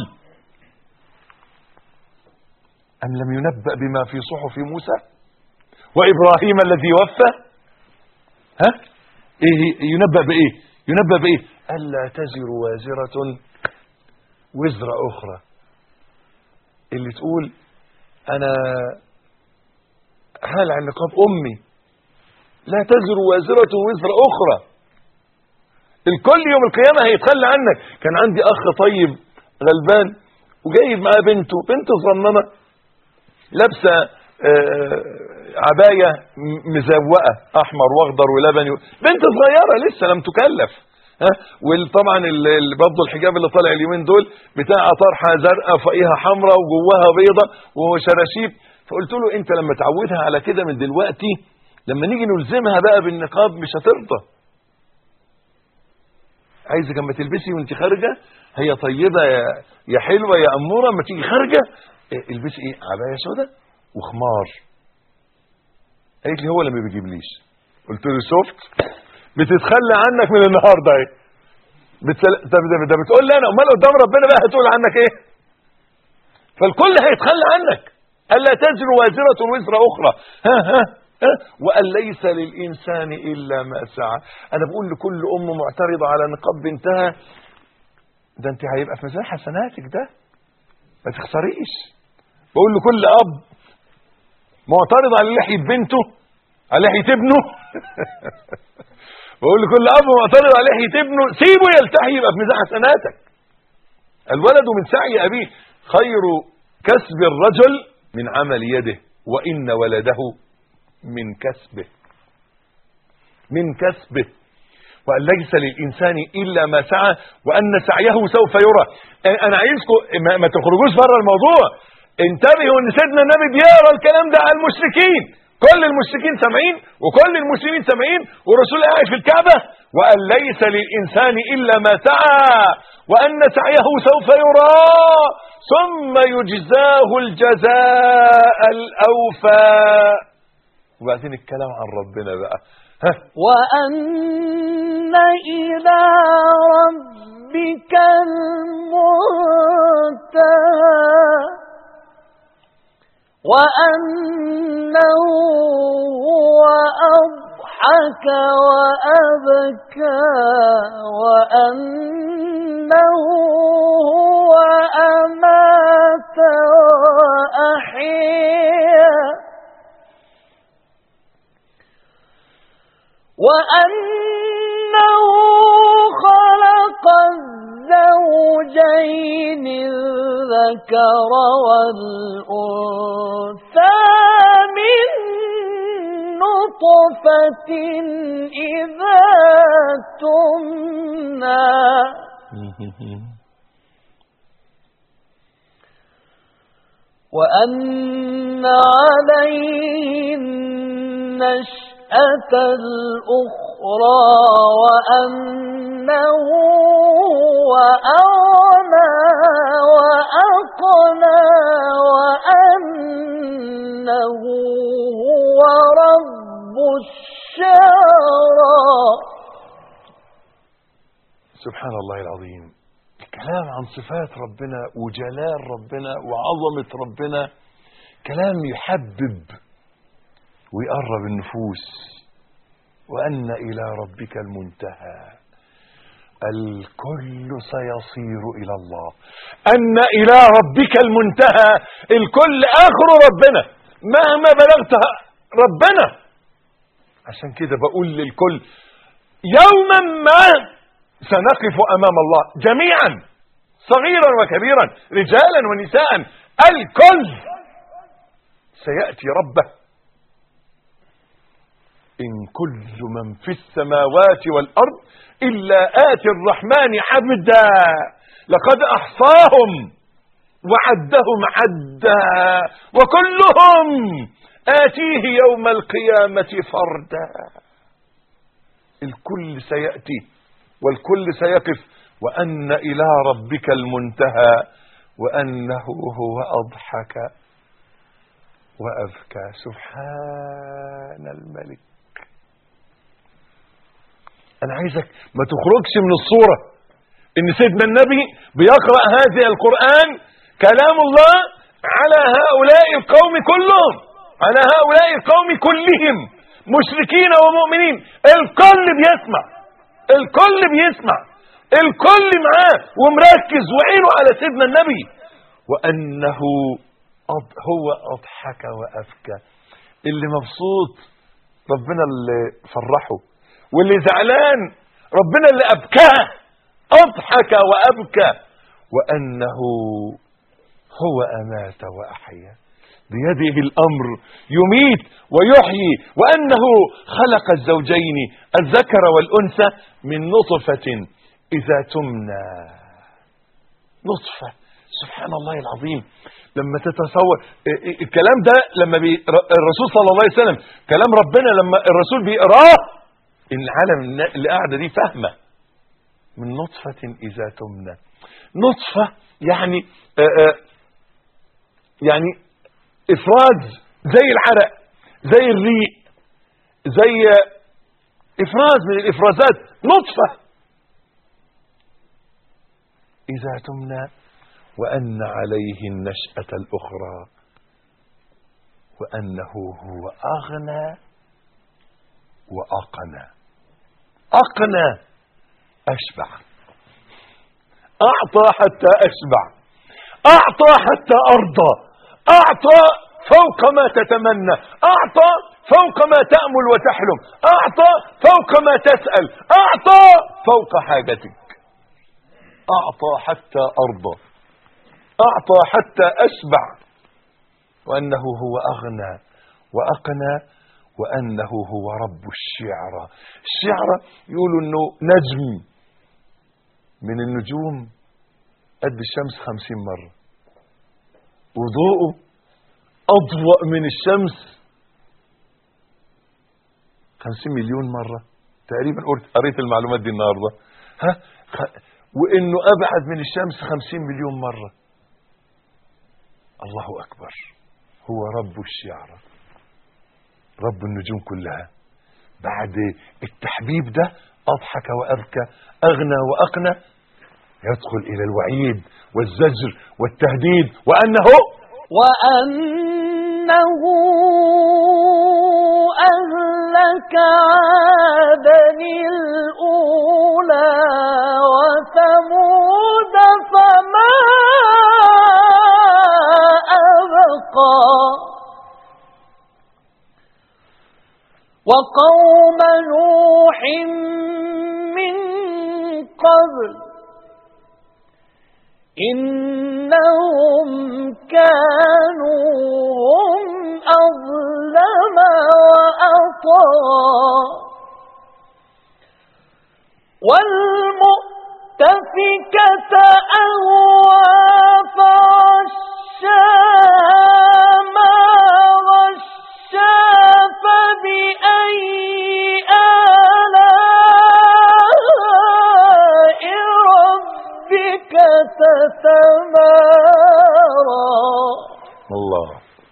أم لم ينبأ بما في صحف موسى وإبراهيم الذي وفى ها إيه ينبأ بإيه ينبأ بإيه ألا تزر وازرة وزر أخرى اللي تقول أنا هلع نقاب أمي لا تزر وازرة وزر أخرى الكل يوم القيامة هيتخلى عنك كان عندي أخ طيب غلبان وجايب معاه بنته بنت صغننة لابسة آه، عباية م- مزوقة أحمر وأخضر ولبني بنت صغيرة لسه لم تكلف ها وطبعا ال- ال- برضه الحجاب اللي طالع اليومين دول بتاع طرحه زرقاء فوقيها حمراء وجواها بيضة وهو شراشيب فقلت له انت لما تعودها على كده من دلوقتي لما نيجي نلزمها بقى بالنقاب مش هترضى عايزك اما تلبسي وانت خارجه هي طيبه يا يا حلوه يا اموره اما تيجي خارجه إيه، البسي ايه عبايه سوداء وخمار قالت لي هو اللي ما بيجيبليش قلت له شفت بتتخلى عنك من النهارده اهي بتسل... ده, ده, ده بتقول لي انا امال قدام ربنا بقى هتقول عنك ايه فالكل هيتخلى عنك الا تزر وازره وزر اخرى ها ها ها وان ليس للانسان الا ما سعى انا بقول لكل ام معترضه على نقاب بنتها ده انت هيبقى في ميزان حسناتك ده ما تخسريش بقول لكل اب معترض على لحيه بنته على لحيه ابنه بقول لكل اب معترض على لحيه ابنه سيبه يلتحي يبقى في ميزان حسناتك الولد من سعي ابيه خير كسب الرجل من عمل يده وان ولده من كسبه من كسبه وأن ليس للإنسان إلا ما سعى وأن سعيه سوف يرى أنا- أنا عايزكم ما, ما تخرجوش بره الموضوع انتبهوا أن سيدنا النبي بيقرا الكلام ده على المشركين كل المشركين سامعين وكل المسلمين سامعين والرسول قاعد في الكعبة وأن ليس للإنسان إلا ما سعى وأن سعيه سوف يرى ثم يجزاه الجزاء الأوفى وبعدين الكلام عن ربنا بقى ها وأن إلى ربك المنتهى وأنه هو أضحك وأبكى وأنه هو أمات وأحيا وأنه خلق الزوجين الذكر والأنثى من نطفة إذا تمنى وأن عليه النشأة الأخرى وأنه وأغنى وأقنى وأنه هو رب الشعرى سبحان الله العظيم الكلام عن صفات ربنا وجلال ربنا وعظمة ربنا كلام يحبب ويقرب النفوس وأن إلى ربك المنتهى الكل سيصير إلى الله أن إلى ربك المنتهى الكل آخر ربنا مهما بلغت ربنا عشان كده بقول للكل يوما ما سنقف أمام الله جميعا صغيرا وكبيرا رجالا ونساء الكل سيأتي ربه إن كل من في السماوات والأرض إلا آتي الرحمن عبدا لقد أحصاهم وعدهم عدا وكلهم آتيه يوم القيامة فردا الكل سيأتي والكل سيقف وأن إلى ربك المنتهى وأنه هو أضحك وأبكى سبحان الملك أنا عايزك ما تخرجش من الصورة إن سيدنا النبي بيقرأ هذه القرآن كلام الله على هؤلاء القوم كلهم على هؤلاء القوم كلهم مشركين ومؤمنين الكل بيسمع الكل بيسمع الكل معاه ومركز وعينه على سيدنا النبي وأنه أض- هو أضحك وأبكى اللي مبسوط ربنا اللي فرحه واللي زعلان ربنا اللي أبكاه أضحك وأبكى وأنه هو أمات وأحيا بيده الأمر يميت ويحيي وأنه خلق الزوجين الذكر والأنثى من نطفة إذا تمنى نطفة سبحان الله العظيم لما تتصور ال- ال- الكلام ده لما بي الرسول صلى الله عليه وسلم كلام ربنا لما الرسول بيقراه العالم النا- اللي قاعده دي فاهمه من نطفة إذا تمنى نطفة يعني آآ آآ يعني إفراز زي العرق زي الريق زي إفراز من الإفرازات نطفة إذا تمنى وأن عليه النشأة الأخرى وأنه هو أغنى وأقنى أقنى أشبع أعطى حتى أشبع أعطى حتى أرضى أعطى فوق ما تتمنى أعطى فوق ما تأمل وتحلم أعطى فوق ما تسأل أعطى فوق حاجتك أعطى حتى أرضى أعطى حتى أشبع وأنه هو أغنى وأقنى وأنه هو رب الشعرى الشعرى يقولوا أنه نجم من النجوم قد الشمس خمسين مرة وضوءه أضوأ من الشمس خمسين مليون مرة تقريبا قلت- قريت المعلومات دي النهاردة ها خ- وإنه أبعد من الشمس خمسين مليون مرة الله أكبر هو رب الشعرى رب النجوم كلها بعد التحبيب ده أضحك وأبكى أغنى وأقنى يدخل إلى الوعيد والزجر والتهديد وأنه وأنه أهلك عادا الأولى وثمود فما أبقى وقوم نوح من قبل إنهم كانوا هم أظلم وأطغى والمؤتفكة أهوى فغشاها ما غشا فبأي آلاء ربك تتمارى الله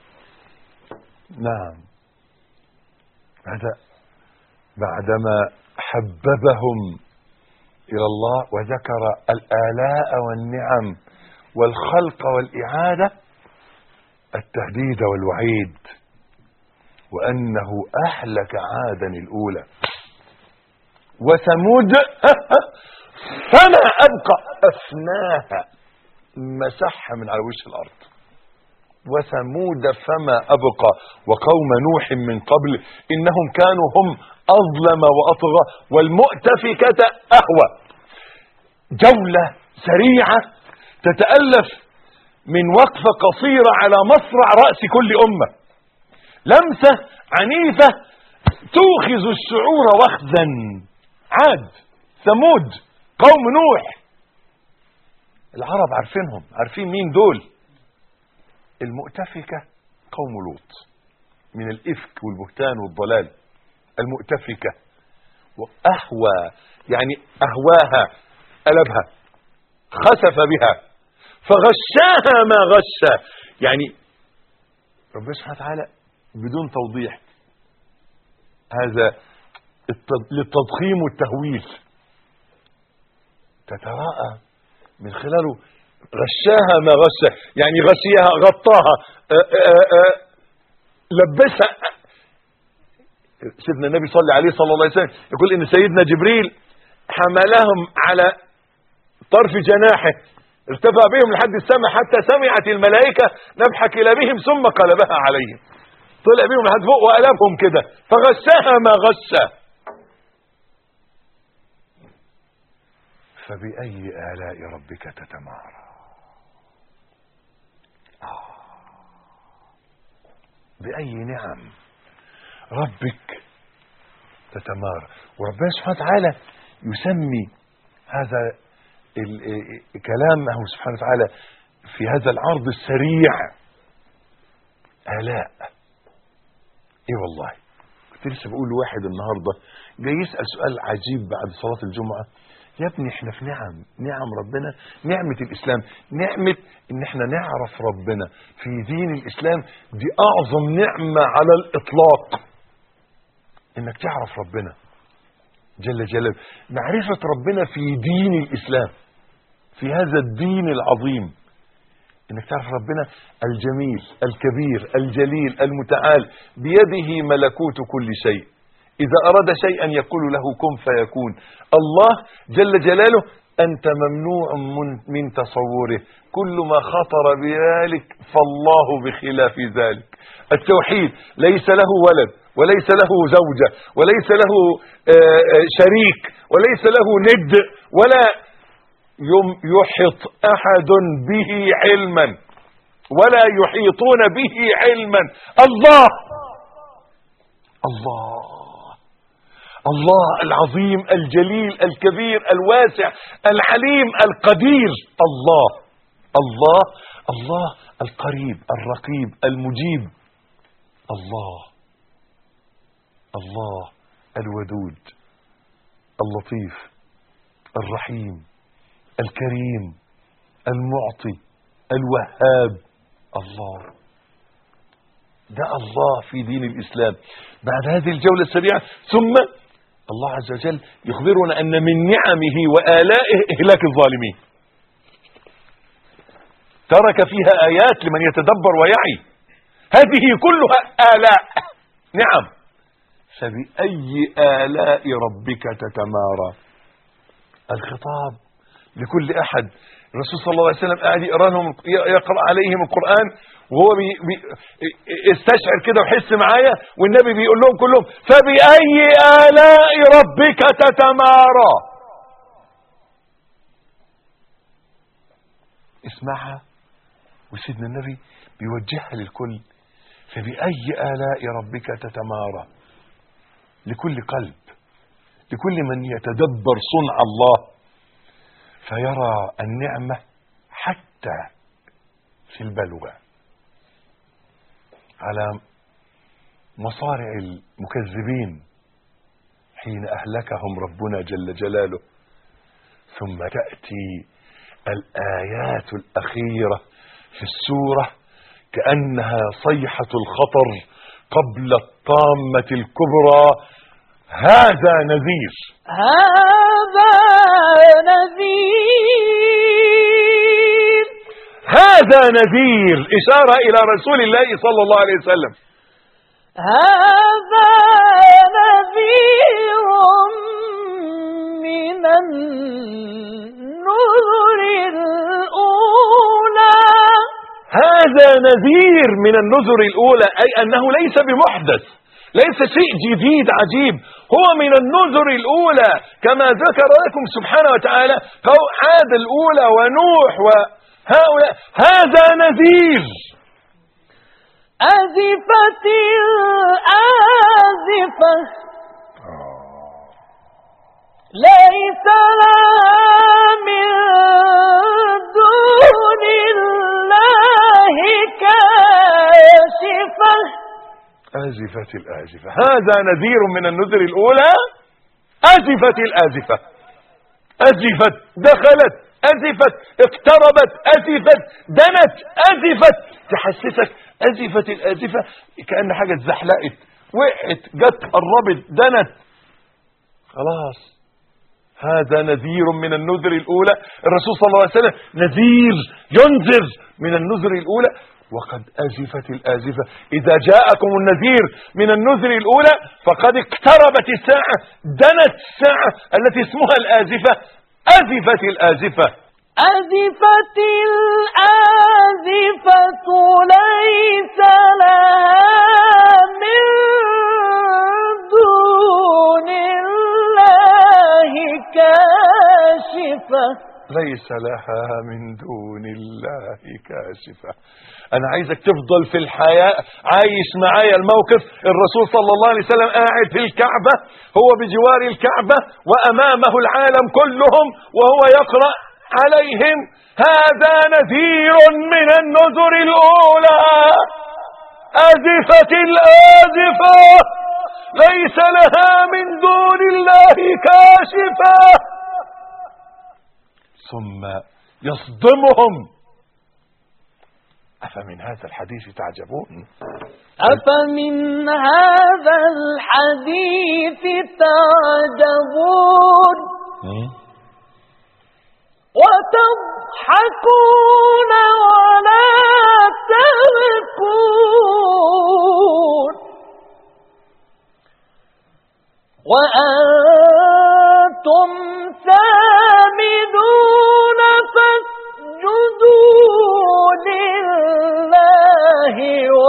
نعم هذا بعدما حببهم إلى الله وذكر الآلاء والنعم والخلق والإعادة التهديد والوعيد وأنه أهلك عادا الأولى وثمود فما أبقى أفناها مسحها من على وش الأرض وثمود فما أبقى وقوم نوح من قبل إنهم كانوا هم أظلم وأطغى والمؤتفكة أهوى جولة سريعة تتألف من وقفة قصيرة على مصرع رأس كل أمة لمسة عنيفة توخذ الشعور وخزا عاد ثمود قوم نوح العرب عارفينهم عارفين مين دول المؤتفكة قوم لوط من الإفك والبهتان والضلال المؤتفكة وأهوى يعني أهواها قلبها خسف بها فغشاها ما غشا يعني ربنا سبحانه وتعالى بدون توضيح هذا التض- للتضخيم والتهويل تتراءى من خلاله غشاها ما غشا يعني غشيها غطاها آآ آآ لبسها سيدنا النبي صلى عليه صلى الله عليه وسلم يقول ان سيدنا جبريل حملهم على طرف جناحه ارتفع بهم لحد السماء حتى سمعت الملائكة نبح كلابهم ثم قلبها عليهم طلع بيهم لحد فوق وقلبهم كده فغشاها ما غشا فبأي آلاء ربك تتمارى آه. بأي نعم ربك تتمارى وربنا سبحانه وتعالى يسمي هذا ال- ال- كلامه سبحانه وتعالى في هذا العرض السريع آلاء ايه والله كنت لسه بقول لواحد النهارده جاي يسأل سؤال عجيب بعد صلاة الجمعة يا ابني احنا في نعم نعم ربنا نعمة الإسلام نعمة ان احنا نعرف ربنا في دين الإسلام دي أعظم نعمة على الإطلاق انك تعرف ربنا جل جلاله معرفة ربنا في دين الإسلام في هذا الدين العظيم انك تعرف ربنا الجميل الكبير الجليل المتعال بيده ملكوت كل شيء اذا اراد شيئا يقول له كن فيكون الله جل جلاله انت ممنوع من, من تصوره كل ما خطر بذلك فالله بخلاف ذلك التوحيد ليس له ولد وليس له زوجة وليس له آه، آه، شريك وليس له ند ولا يم- يحط احد به علما ولا يحيطون به علما الله الله الله العظيم الجليل الكبير الواسع العليم القدير الله الله الله القريب الرقيب المجيب الله الله الودود اللطيف الرحيم الكريم المعطي الوهاب الله ده الله في دين الإسلام بعد هذه الجولة السريعة ثم الله عز وجل يخبرنا أن من نعمه وآلائه إهلاك الظالمين ترك فيها آيات لمن يتدبر ويعي هذه كلها آلاء نعم فبأي آلاء ربك تتمارى الخطاب لكل أحد الرسول صلى الله عليه وسلم قاعد يقرأ لهم يقرأ عليهم القرآن وهو بي بي استشعر كده وحس معايا والنبي بيقول لهم كلهم فبأي آلاء ربك تتمارى اسمعها وسيدنا النبي بيوجهها للكل فبأي آلاء ربك تتمارى لكل قلب لكل من يتدبر صنع الله فيرى النعمة حتى في البلوى على مصارع المكذبين حين أهلكهم ربنا جل جلاله ثم تأتي الآيات الأخيرة في السورة كأنها صيحة الخطر قبل الطامة الكبرى هذا نذير هذا نذير هذا نذير إشارة إلى رسول الله صلى الله عليه وسلم هذا نذير من النذر الأولى هذا نذير من النذر الأولى أي أنه ليس بمحدث ليس شيء جديد عجيب هو من النذر الأولى كما ذكر لكم سبحانه وتعالى قو- عاد الأولى ونوح وهؤلاء هذا نذير أزفت الآزفة ليس لها من دون الله كاشفة آزفة الآزفة هذا نذير من النذر الأولى أزفت الآزفة أزفت دخلت أزفت اقتربت أزفت دنت أزفت تحسسك أزفت الآزفة كأن حاجة اتزحلقت وقعت جت قربت دنت خلاص هذا نذير من النذر الأولى الرسول صلى الله عليه وسلم نذير ينذر من النذر الأولى وقد أزفت الآزفة إذا جاءكم النذير من النذر الأولى فقد اقتربت الساعة دنت الساعة التي اسمها الآزفة أزفت الآزفة أزفت الآزفة ليس لها ليس لها من دون الله كاشفة أنا عايزك تفضل في الحياة عايش معايا الموقف الرسول صلى الله عليه وسلم قاعد في الكعبة هو بجوار الكعبة وأمامه العالم كلهم وهو يقرأ عليهم هذا نذير من النذر الأولى أزفت الآزفة ليس لها من دون الله كاشفة ثم يصدمهم أفمن هذا الحديث تعجبون أفمن هذا الحديث تعجبون وتضحكون ولا تبكون وأنتم سامدون فاسجدوا لله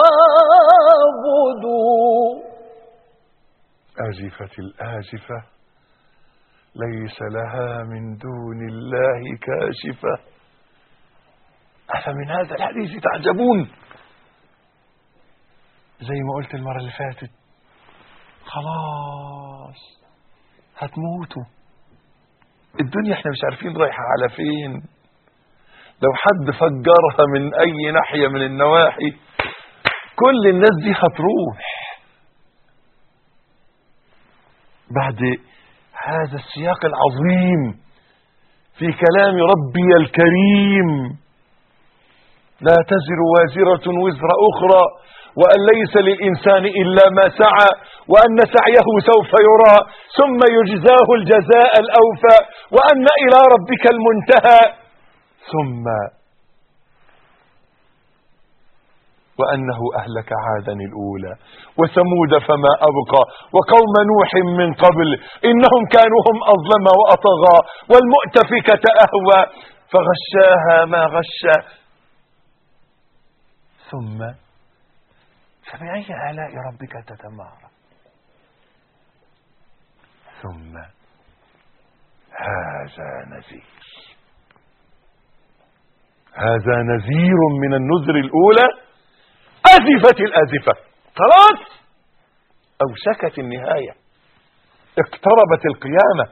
واعبدوا أزفت الآزفة ليس لها من دون الله كاشفة أفمن هذا الحديث تعجبون زي ما قلت المرة اللي فاتت خلاص هتموتوا الدنيا احنا مش عارفين رايحة على فين لو حد فجرها من اي ناحية من النواحي كل الناس دي هتروح بعد هذا السياق العظيم في كلام ربي الكريم لا تزر وازرة وزر أخرى وأن ليس للإنسان إلا ما سعى وأن سعيه سوف يرى ثم يجزاه الجزاء الأوفى وأن إلى ربك المنتهى ثم وأنه أهلك عادا الأولى وثمود فما أبقى وقوم نوح من قبل إنهم كانوا هم أظلم وأطغى والمؤتفكة أهوى فغشاها ما غشى ثم فبأي آلاء ربك تتمارى ثم هذا نذير هذا نذير من النذر الأولى أزفت الآزفة خلاص أوشكت النهاية اقتربت القيامة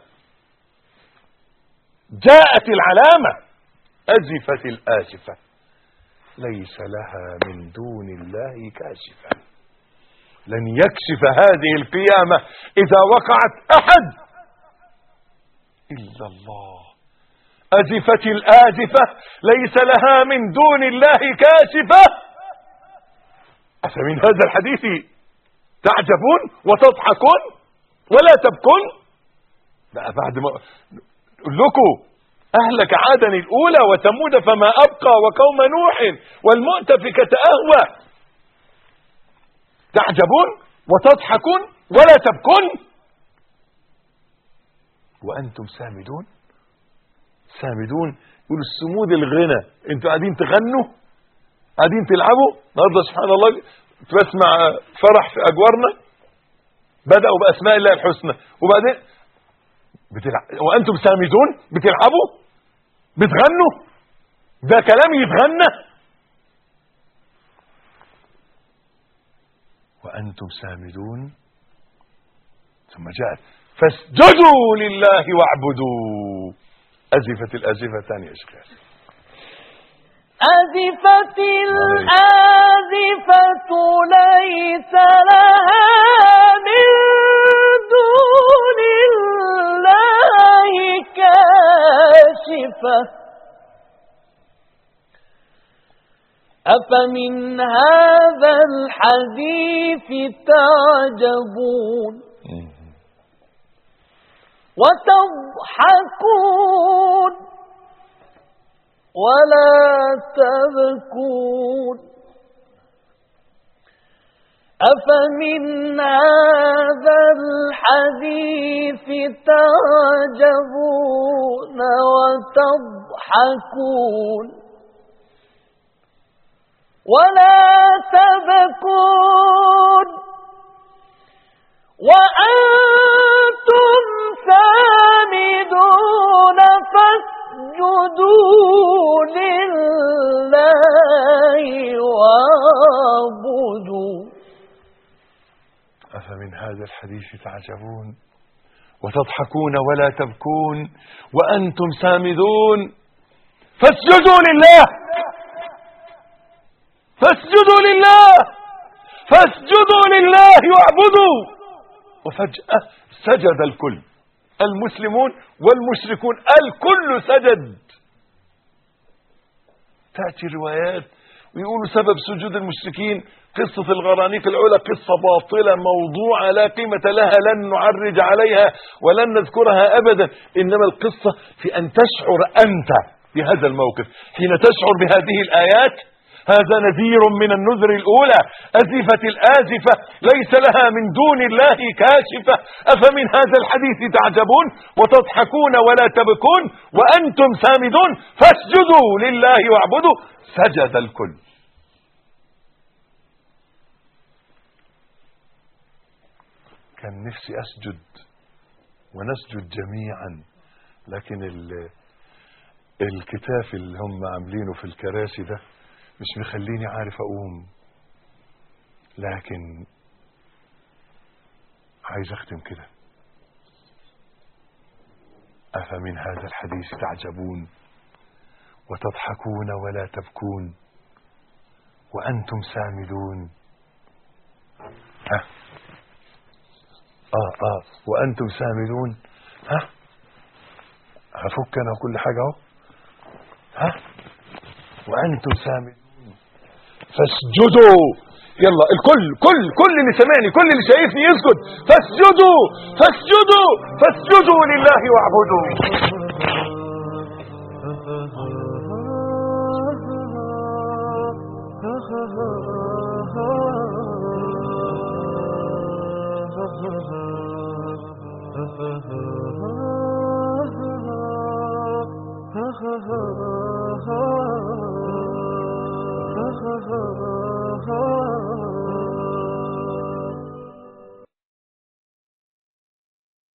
جاءت العلامة أزفت الآزفة ليس لها من دون الله كاشفة لن يكشف هذه القيامة إذا وقعت أحد إلا الله أزفت الآزفة ليس لها من دون الله كاشفة أفمن هذا الحديث تعجبون وتضحكون ولا تبكون بقى بعد ما أقول لكم أهلك عادا الأولى وثمود فما أبقى وقوم نوح والمؤتفكة أهوى تعجبون وتضحكون ولا تبكون وأنتم سامدون سامدون يقولوا السمود الغنى انتوا قاعدين تغنوا قاعدين تلعبوا النهارده سبحان الله كنت بسمع فرح في اجوارنا بداوا باسماء الله الحسنى وبعدين بتلعب وانتم سامدون بتلعبوا بتغنوا ده كلام يتغنى وانتم سامدون ثم جاءت فاسجدوا لله واعبدوا ازفت الازفه ثانيه يا شيخ ياسر. أزفت الآزفة ليس لها من دون الله كاشفة أفمن هذا الحديث تعجبون وتضحكون ولا تبكون أفمن هذا الحديث تعجبون وتضحكون ولا تبكون وأنتم سامدون فاسجدوا لله واعبدوا أفمن هذا الحديث تعجبون وتضحكون ولا تبكون وأنتم سامدون فاسجدوا لله فاسجدوا لله فاسجدوا لله واعبدوا وفجأة سجد الكل المسلمون والمشركون الكل سجد تأتي روايات ويقولوا سبب سجود المشركين قصة الغرانيق العلا قصة باطلة موضوعة لا قيمة لها لن نعرج عليها ولن نذكرها أبدا إنما القصة في أن تشعر أنت بهذا الموقف حين تشعر بهذه الآيات هذا نذير من النذر الأولى أزفت الآزفة ليس لها من دون الله كاشفة أفمن هذا الحديث تعجبون وتضحكون ولا تبكون وأنتم سامدون فاسجدوا لله واعبدوا سجد الكل كان نفسي أسجد ونسجد جميعا لكن ال الكتاف اللي هم عاملينه في الكراسي ده مش مخليني عارف اقوم لكن عايز اختم كده افمن هذا الحديث تعجبون وتضحكون ولا تبكون وانتم سامدون ها اه اه وانتم سامدون ها هفك انا كل حاجه اهو ها وانتم سامدون فاسجدوا يلا الكل كل كل اللي سمعني كل اللي شايفني يسجد فاسجدوا فاسجدوا فاسجدوا لله واعبدوا ha ha ha